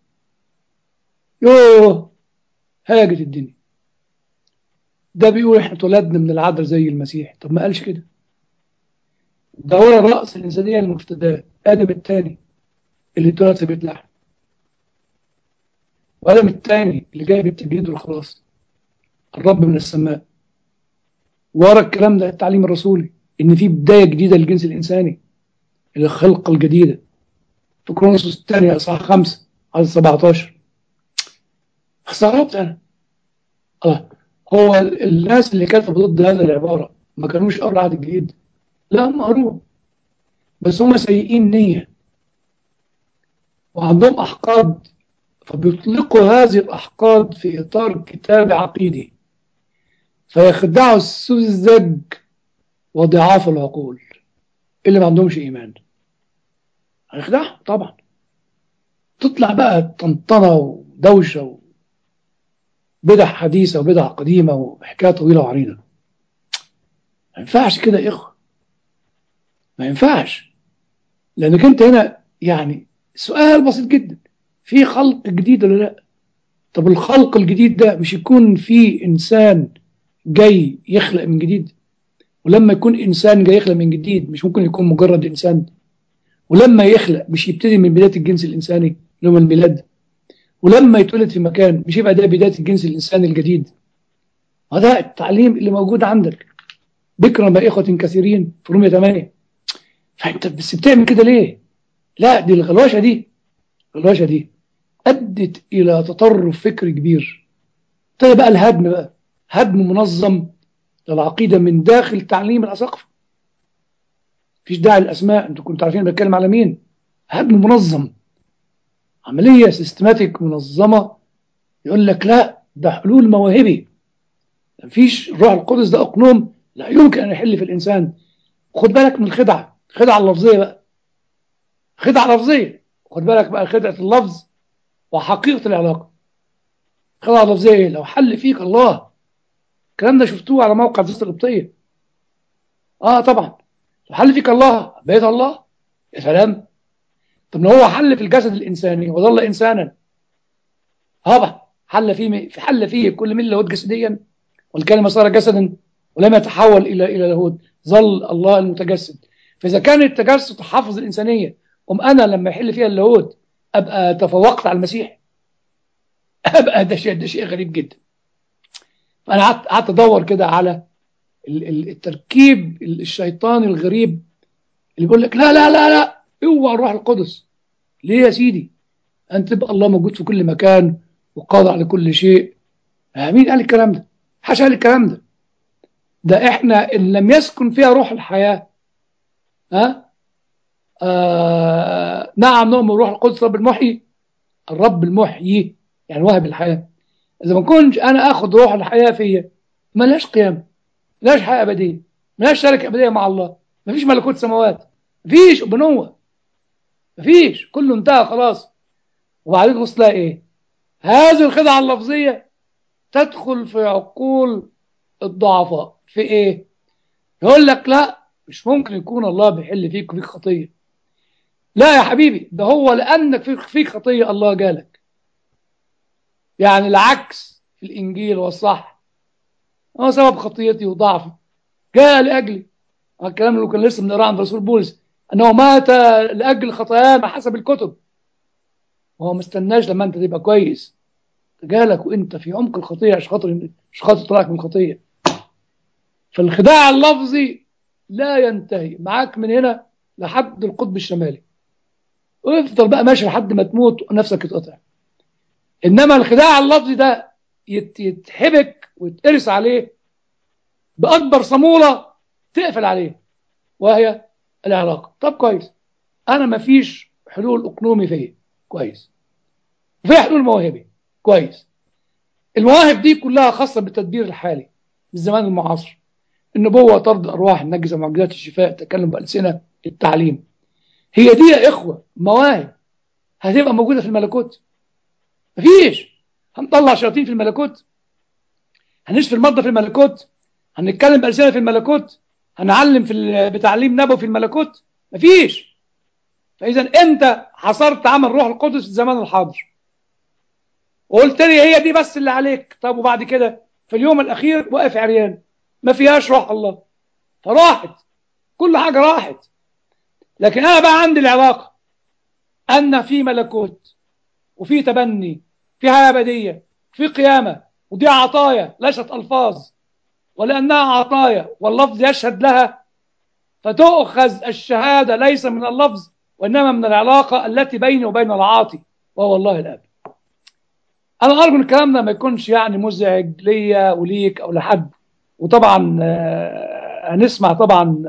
يوه هاجت الدنيا ده بيقول احنا اتولدنا من العذراء زي المسيح طب ما قالش كده ده هو رأس الإنسانية المفتداة آدم الثاني اللي اتولد في بيت لحم وآدم الثاني اللي جاي بالتجديد والخلاص الرب من السماء ورا الكلام ده التعليم الرسولي ان في بدايه جديده للجنس الانساني الخلقه الجديده في كرونسوس الثانيه اصحاح 5 عدد 17 استغربت انا الله هو الناس اللي كتبوا ضد هذه العباره ما كانوش قروا العهد الجديد لا هم قروه بس هم سيئين نيه وعندهم احقاد فبيطلقوا هذه الاحقاد في اطار كتاب عقيدي فيخدعوا السذج وضعاف العقول اللي ما عندهمش ايمان هيخدعهم طبعا تطلع بقى طنطنه ودوشه وبدع حديثه وبدع قديمه وحكايه طويله وعريضه ما ينفعش كده يا اخوه ما ينفعش لانك انت هنا يعني سؤال بسيط جدا في خلق جديد ولا لا طب الخلق الجديد ده مش يكون في انسان جاي يخلق من جديد ولما يكون انسان جاي يخلق من جديد مش ممكن يكون مجرد انسان ولما يخلق مش يبتدي من بدايه الجنس الانساني اللي هو الميلاد ولما يتولد في مكان مش يبقى ده بدايه الجنس الانساني الجديد هذا التعليم اللي موجود عندك بكرة بإخوة كثيرين في رومية 8 فأنت بس بتعمل كده ليه؟ لا دي الغلوشة دي الغلوشة دي أدت إلى تطرف فكري كبير ابتدى بقى الهدم بقى هدم منظم للعقيدة من داخل تعليم الأساقفة مفيش داعي للأسماء أنتوا كنتوا عارفين بتكلم على مين هدم منظم عملية سيستماتيك منظمة يقول لك لا ده حلول مواهبي مفيش الروح القدس ده أقنوم لا يمكن أن يحل في الإنسان خد بالك من الخدعة الخدعة اللفظية بقى خدعة لفظية خد بالك بقى خدعة اللفظ وحقيقة العلاقة خدعة لفظية لو حل فيك الله الكلام ده شفتوه على موقع الجزء القبطية اه طبعا لو حل فيك الله بيت الله يا سلام طب لو هو حل في الجسد الإنساني وظل إنسانا طبعا حل فيه في حل فيه كل من لاهوت جسديا والكلمة صار جسدا ولم يتحول إلى إلى لاهوت ظل الله المتجسد فإذا كان التجسد حافظ الإنسانية أم أنا لما يحل فيها اللاهوت أبقى تفوقت على المسيح أبقى ده شيء ده شيء غريب جدا فأنا قعدت قعدت أدور كده على التركيب الشيطاني الغريب اللي بيقول لك لا لا لا لا اوعى الروح القدس ليه يا سيدي أنت تبقى الله موجود في كل مكان وقادر على كل شيء مين قال الكلام ده حاشا قال الكلام ده ده احنا ان لم يسكن فيها روح الحياة ها آه نعم نؤمن روح القدس رب المحيي الرب المحيي يعني واهب الحياة اذا ما كنتش انا اخد روح الحياة فيا ملاش قيام ملاش حياة ابدية ملاش شركة ابدية مع الله مفيش ملكوت سماوات مفيش أبنوة مفيش كله انتهى خلاص وبعدين تبص لها ايه هذه الخدعة اللفظية تدخل في عقول الضعفاء في ايه يقول لك لا مش ممكن يكون الله بيحل فيك وفيك خطية لا يا حبيبي ده هو لأنك فيك, فيك خطية الله جالك يعني العكس في الإنجيل والصح هو سبب خطيتي وضعفي جاء لأجلي الكلام اللي كان لسه بنقراه عن رسول بولس أنه مات لأجل خطايانا حسب الكتب وهو ما استناش لما أنت تبقى كويس جالك وأنت في عمق الخطية عشان خاطر مش خاطر طلعك من الخطية فالخداع اللفظي لا ينتهي معاك من هنا لحد القطب الشمالي ويفضل بقى ماشي لحد ما تموت ونفسك يتقطع انما الخداع اللفظي ده يتحبك ويتقرس عليه باكبر صموله تقفل عليه وهي العلاقه طب كويس انا ما فيش حلول اقنومي فيا كويس في حلول موهبي كويس المواهب دي كلها خاصه بالتدبير الحالي بالزمان المعاصر النبوه طرد الارواح النجسه معجزات الشفاء التكلم بالسنه التعليم هي دي يا اخوه مواهب هتبقى موجوده في الملكوت مفيش هنطلع شياطين في الملكوت هنشفي المرضى في الملكوت هنتكلم بألسنة في الملكوت هنعلم في بتعليم نبوي في الملكوت مفيش فإذا أنت حصرت عمل روح القدس في الزمان الحاضر وقلت لي هي دي بس اللي عليك طب وبعد كده في اليوم الأخير واقف عريان ما فيهاش روح الله فراحت كل حاجة راحت لكن أنا بقى عندي العلاقة أن في ملكوت وفي تبني في حياة أبدية في قيامة ودي عطايا ليست ألفاظ ولأنها عطايا واللفظ يشهد لها فتؤخذ الشهادة ليس من اللفظ وإنما من العلاقة التي بيني وبين العاطي وهو الله الآب أنا أرجو أن الكلام ده ما يكونش يعني مزعج ليا وليك أو لحد وطبعا هنسمع طبعا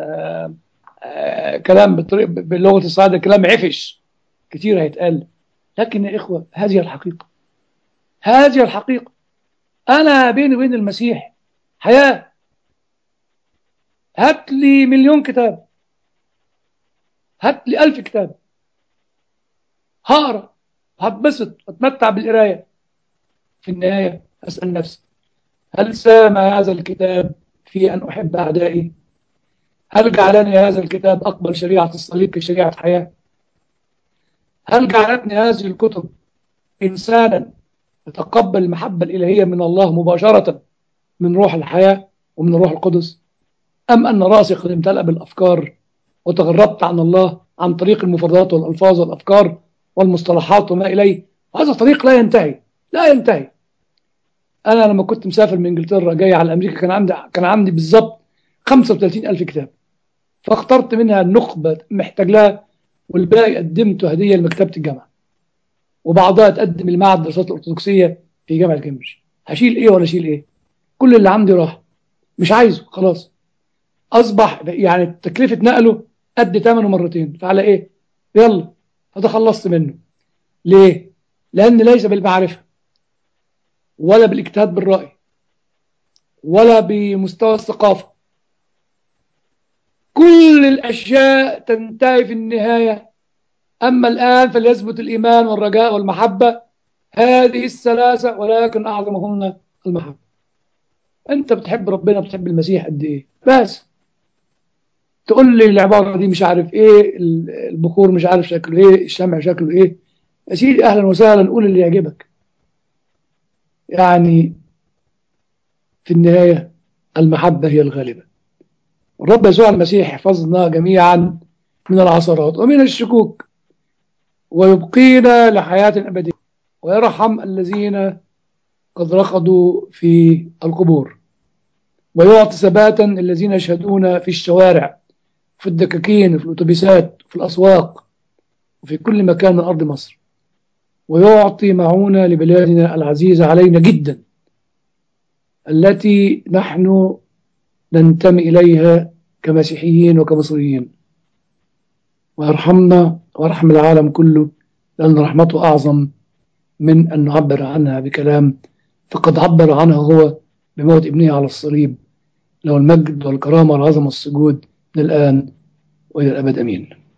كلام بلغة الصعيدة كلام عفش كتير هيتقال لكن يا إخوة هذه الحقيقة هذه الحقيقة أنا بيني وبين المسيح حياة هات لي مليون كتاب هات لي ألف كتاب هقرا هتبسط هتمتع بالقراية في النهاية أسأل نفسي هل سام هذا الكتاب في أن أحب أعدائي هل جعلني هذا الكتاب أقبل شريعة الصليب كشريعة حياة هل جعلتني هذه الكتب إنسانا يتقبل المحبة الإلهية من الله مباشرة من روح الحياة ومن الروح القدس أم أن رأسي قد امتلأ بالأفكار وتغربت عن الله عن طريق المفردات والألفاظ والأفكار والمصطلحات وما إليه وهذا طريق لا ينتهي لا ينتهي أنا لما كنت مسافر من إنجلترا جاي على أمريكا كان عندي كان عندي بالظبط 35 ألف كتاب فاخترت منها النخبة محتاج لها والباقي قدمته هدية لمكتبة الجامعة وبعضها تقدم لمعهد الدراسات الأرثوذكسية في جامعة كامبريدج هشيل إيه ولا أشيل إيه كل اللي عندي راح مش عايزه خلاص أصبح يعني تكلفة نقله قد ثمنه مرتين فعلى إيه يلا فتخلصت منه ليه لأن ليس بالمعرفة ولا بالاجتهاد بالرأي ولا بمستوى الثقافة كل الأشياء تنتهي في النهاية أما الآن فليثبت الإيمان والرجاء والمحبة هذه الثلاثة ولكن أعظمهن المحبة أنت بتحب ربنا بتحب المسيح قد إيه بس تقول لي العبارة دي مش عارف إيه البخور مش عارف شكله إيه الشمع شكله إيه يا سيدي أهلا وسهلا قول اللي يعجبك يعني في النهاية المحبة هي الغالبة الرب يسوع المسيح يحفظنا جميعا من العثرات ومن الشكوك ويبقينا لحياة أبدية ويرحم الذين قد رقدوا في القبور ويعطي ثباتا الذين يشهدون في الشوارع في الدكاكين في الأتوبيسات في الأسواق وفي كل مكان من أرض مصر ويعطي معونة لبلادنا العزيزة علينا جدا التي نحن ننتمي إليها كمسيحيين وكمصريين ويرحمنا ويرحم العالم كله لأن رحمته أعظم من أن نعبر عنها بكلام فقد عبر عنها هو بموت ابنه على الصليب له المجد والكرامة والعظمة والسجود من الآن وإلى الأبد أمين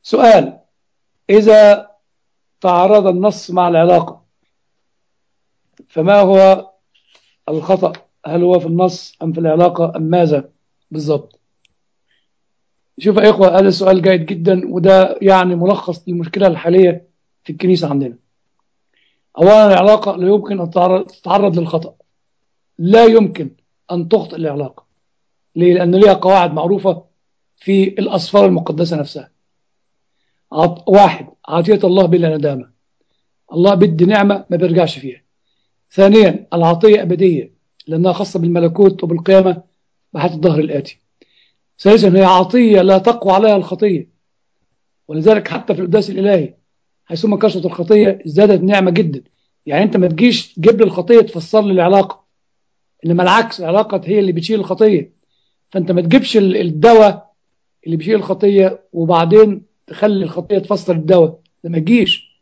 سؤال إذا تعارض النص مع العلاقة فما هو الخطأ هل هو في النص أم في العلاقة أم ماذا بالضبط شوف يا إخوة هذا سؤال جيد جدا وده يعني ملخص للمشكلة الحالية في الكنيسة عندنا أولا العلاقة لا يمكن أن تتعرض للخطأ لا يمكن أن تخطئ العلاقة ليه؟ لأن ليها قواعد معروفة في الأسفار المقدسة نفسها عط... واحد عطية الله بلا ندامة الله بدي نعمة ما بيرجعش فيها ثانيا العطية أبدية لأنها خاصة بالملكوت وبالقيامة بحيث الظهر الآتي ثالثا هي عطية لا تقوى عليها الخطية ولذلك حتى في القداس الإلهي حيثما كشفت الخطية ازدادت نعمة جدا يعني أنت ما تجيش تجيب لي الخطية تفسر لي العلاقة إنما العكس العلاقة هي اللي بتشيل الخطية فأنت ما تجيبش الدواء اللي بيشيل الخطية وبعدين تخلي الخطية تفسر الدواء ده ما تجيش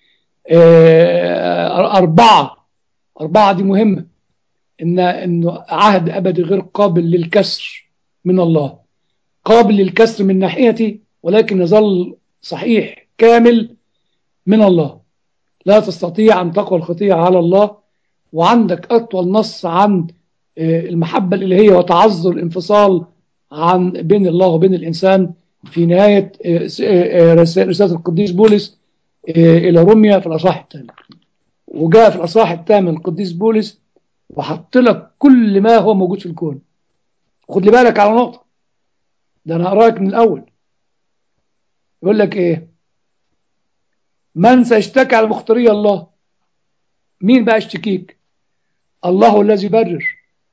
أربعة أربعة دي مهمة إن إنه عهد أبدي غير قابل للكسر من الله قابل للكسر من ناحيتي ولكن يظل صحيح كامل من الله لا تستطيع أن تقوى الخطية على الله وعندك أطول نص عن المحبة الإلهية وتعذر الانفصال عن بين الله وبين الإنسان في نهاية رسالة القديس بولس إلى روميا في الأصحاح الثامن وجاء في الأصحاح الثامن القديس بولس وحط لك كل ما هو موجود في الكون خد لي بالك على نقطة ده أنا هقراك من الأول يقول لك إيه من سيشتكي على مختاري الله مين بقى يشتكيك الله الذي يبرر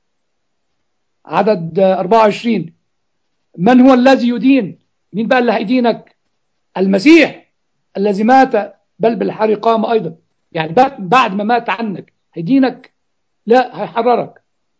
عدد 24 من هو الذي يدين مين بقى اللي هيدينك المسيح الذي مات بل بالحري قام أيضا يعني بعد ما مات عنك هيدينك لا هيحررك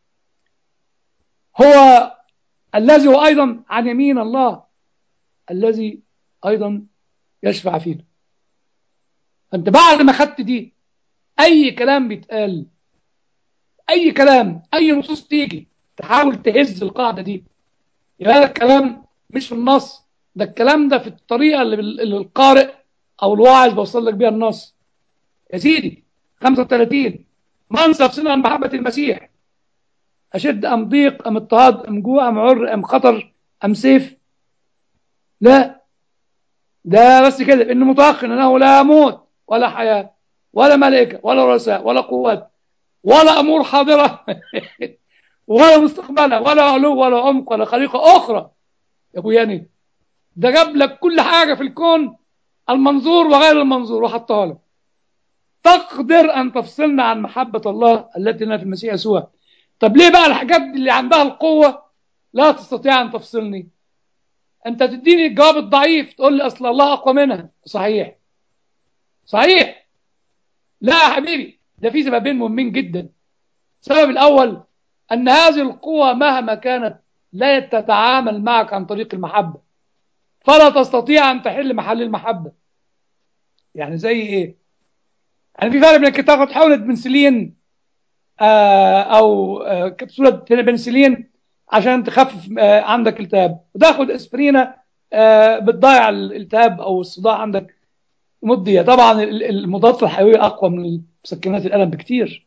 هو الذي هو أيضا عن يمين الله الذي أيضا يشفع فينا فأنت بعد ما خدت دي أي كلام بيتقال أي كلام أي نصوص تيجي تحاول تهز القاعدة دي يبقى هذا الكلام مش في النص ده الكلام ده في الطريقة اللي القارئ أو الواعظ بوصل لك بيها النص يا سيدي 35 منصف سنة محبة المسيح أشد أم ضيق أم اضطهاد أم جوع أم عر أم خطر أم سيف لا ده بس كده إنه متيقن أنه لا موت ولا حياة ولا ملائكة ولا رؤساء ولا قوات ولا أمور حاضرة ولا مستقبلة ولا علو ولا عمق ولا خليقة أخرى يا أبو ياني ده جاب لك كل حاجة في الكون المنظور وغير المنظور وحطها لك تقدر أن تفصلنا عن محبة الله التي لنا في المسيح يسوع طب ليه بقى الحاجات اللي عندها القوة لا تستطيع أن تفصلني أنت تديني الجواب الضعيف تقول لي أصل الله أقوى منها صحيح صحيح لا يا حبيبي ده في سببين مهمين جدا السبب الأول أن هذه القوة مهما كانت لا تتعامل معك عن طريق المحبة فلا تستطيع أن تحل محل المحبة يعني زي إيه يعني في فرق بين انك تاخد حولة بنسلين آه أو آه كبسولة بنسلين عشان تخفف آه عندك التهاب وتاخد اسبرينة آه بتضيع الالتهاب أو الصداع عندك مدية طبعا المضادات الحيوية أقوى من مسكنات الألم بكتير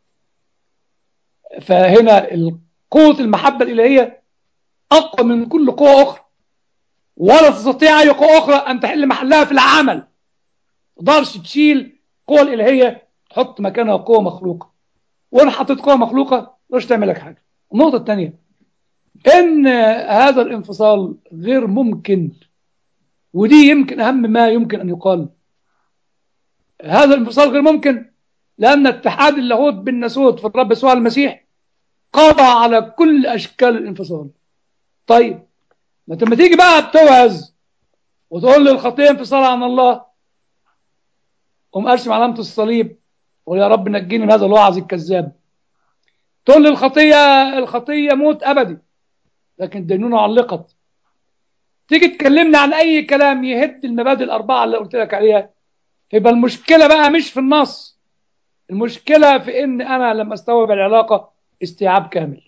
فهنا قوة المحبة الإلهية أقوى من كل قوة أخرى ولا تستطيع أي قوة أخرى أن تحل محلها في العمل تقدرش تشيل القوة الإلهية تحط مكانها قوة مخلوقة وأنا حطيت قوة مخلوقة مش تعمل لك حاجة النقطة الثانية إن هذا الانفصال غير ممكن ودي يمكن أهم ما يمكن أن يقال هذا الانفصال غير ممكن لأن اتحاد اللاهوت بالناسوت في الرب يسوع المسيح قضى على كل أشكال الانفصال طيب ما انت لما تيجي بقى بتوعظ وتقول لي الخطيه انفصال عن الله قوم ارسم علامه الصليب وقول يا رب نجيني من هذا الوعظ الكذاب تقول لي الخطيه الخطيه موت ابدي لكن الدينونه علقت تيجي تكلمنا عن اي كلام يهد المبادئ الاربعه اللي قلت لك عليها يبقى المشكله بقى مش في النص المشكله في ان انا لما استوعب العلاقه استيعاب كامل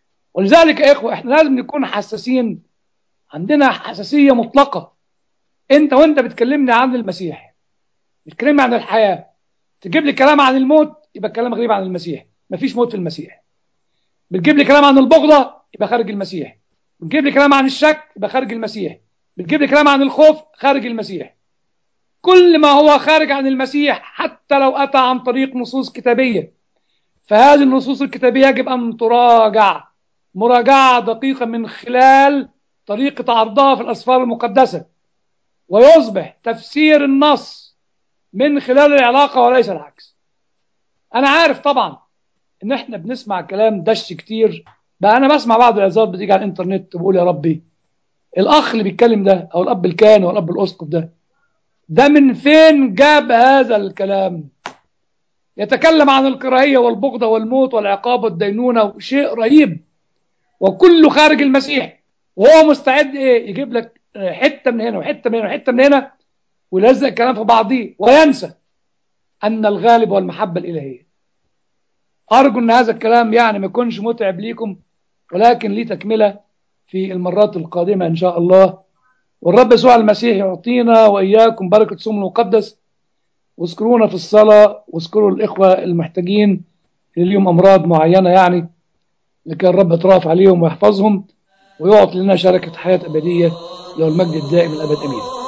ولذلك يا إخوة إحنا لازم نكون حساسين عندنا حساسية مطلقة انت وانت بتكلمني عن المسيح بتكلمني عن الحياه تجيب لي كلام عن الموت يبقى الكلام غريب عن المسيح مفيش موت في المسيح بتجيب لي كلام عن البغضه يبقى خارج المسيح بتجيب لي كلام عن الشك يبقى خارج المسيح بتجيب لي كلام عن الخوف خارج المسيح كل ما هو خارج عن المسيح حتى لو أتى عن طريق نصوص كتابية فهذه النصوص الكتابية يجب أن تراجع مراجعة دقيقة من خلال طريقة عرضها في الأسفار المقدسة ويصبح تفسير النص من خلال العلاقة وليس العكس أنا عارف طبعا إن إحنا بنسمع كلام دش كتير بقى أنا بسمع بعض العظات بتيجي على الإنترنت بقول يا ربي الأخ اللي بيتكلم ده أو الأب الكاهن أو الأب الأسقف ده ده من فين جاب هذا الكلام يتكلم عن الكراهية والبغضة والموت والعقاب والدينونة وشيء رهيب وكله خارج المسيح وهو مستعد ايه يجيب لك حتة من هنا وحتة من هنا وحتة من هنا ويلزق الكلام في بعضيه وينسى أن الغالب هو المحبة الإلهية أرجو أن هذا الكلام يعني ما يكونش متعب ليكم ولكن ليه تكملة في المرات القادمة إن شاء الله والرب يسوع المسيح يعطينا وإياكم بركة سمه المقدس واذكرونا في الصلاة واذكروا الإخوة المحتاجين اللي لهم أمراض معينة يعني لكي الرب يترافع عليهم ويحفظهم ويعطي لنا شركة حياة أبدية له المجد الدائم الأبد أمين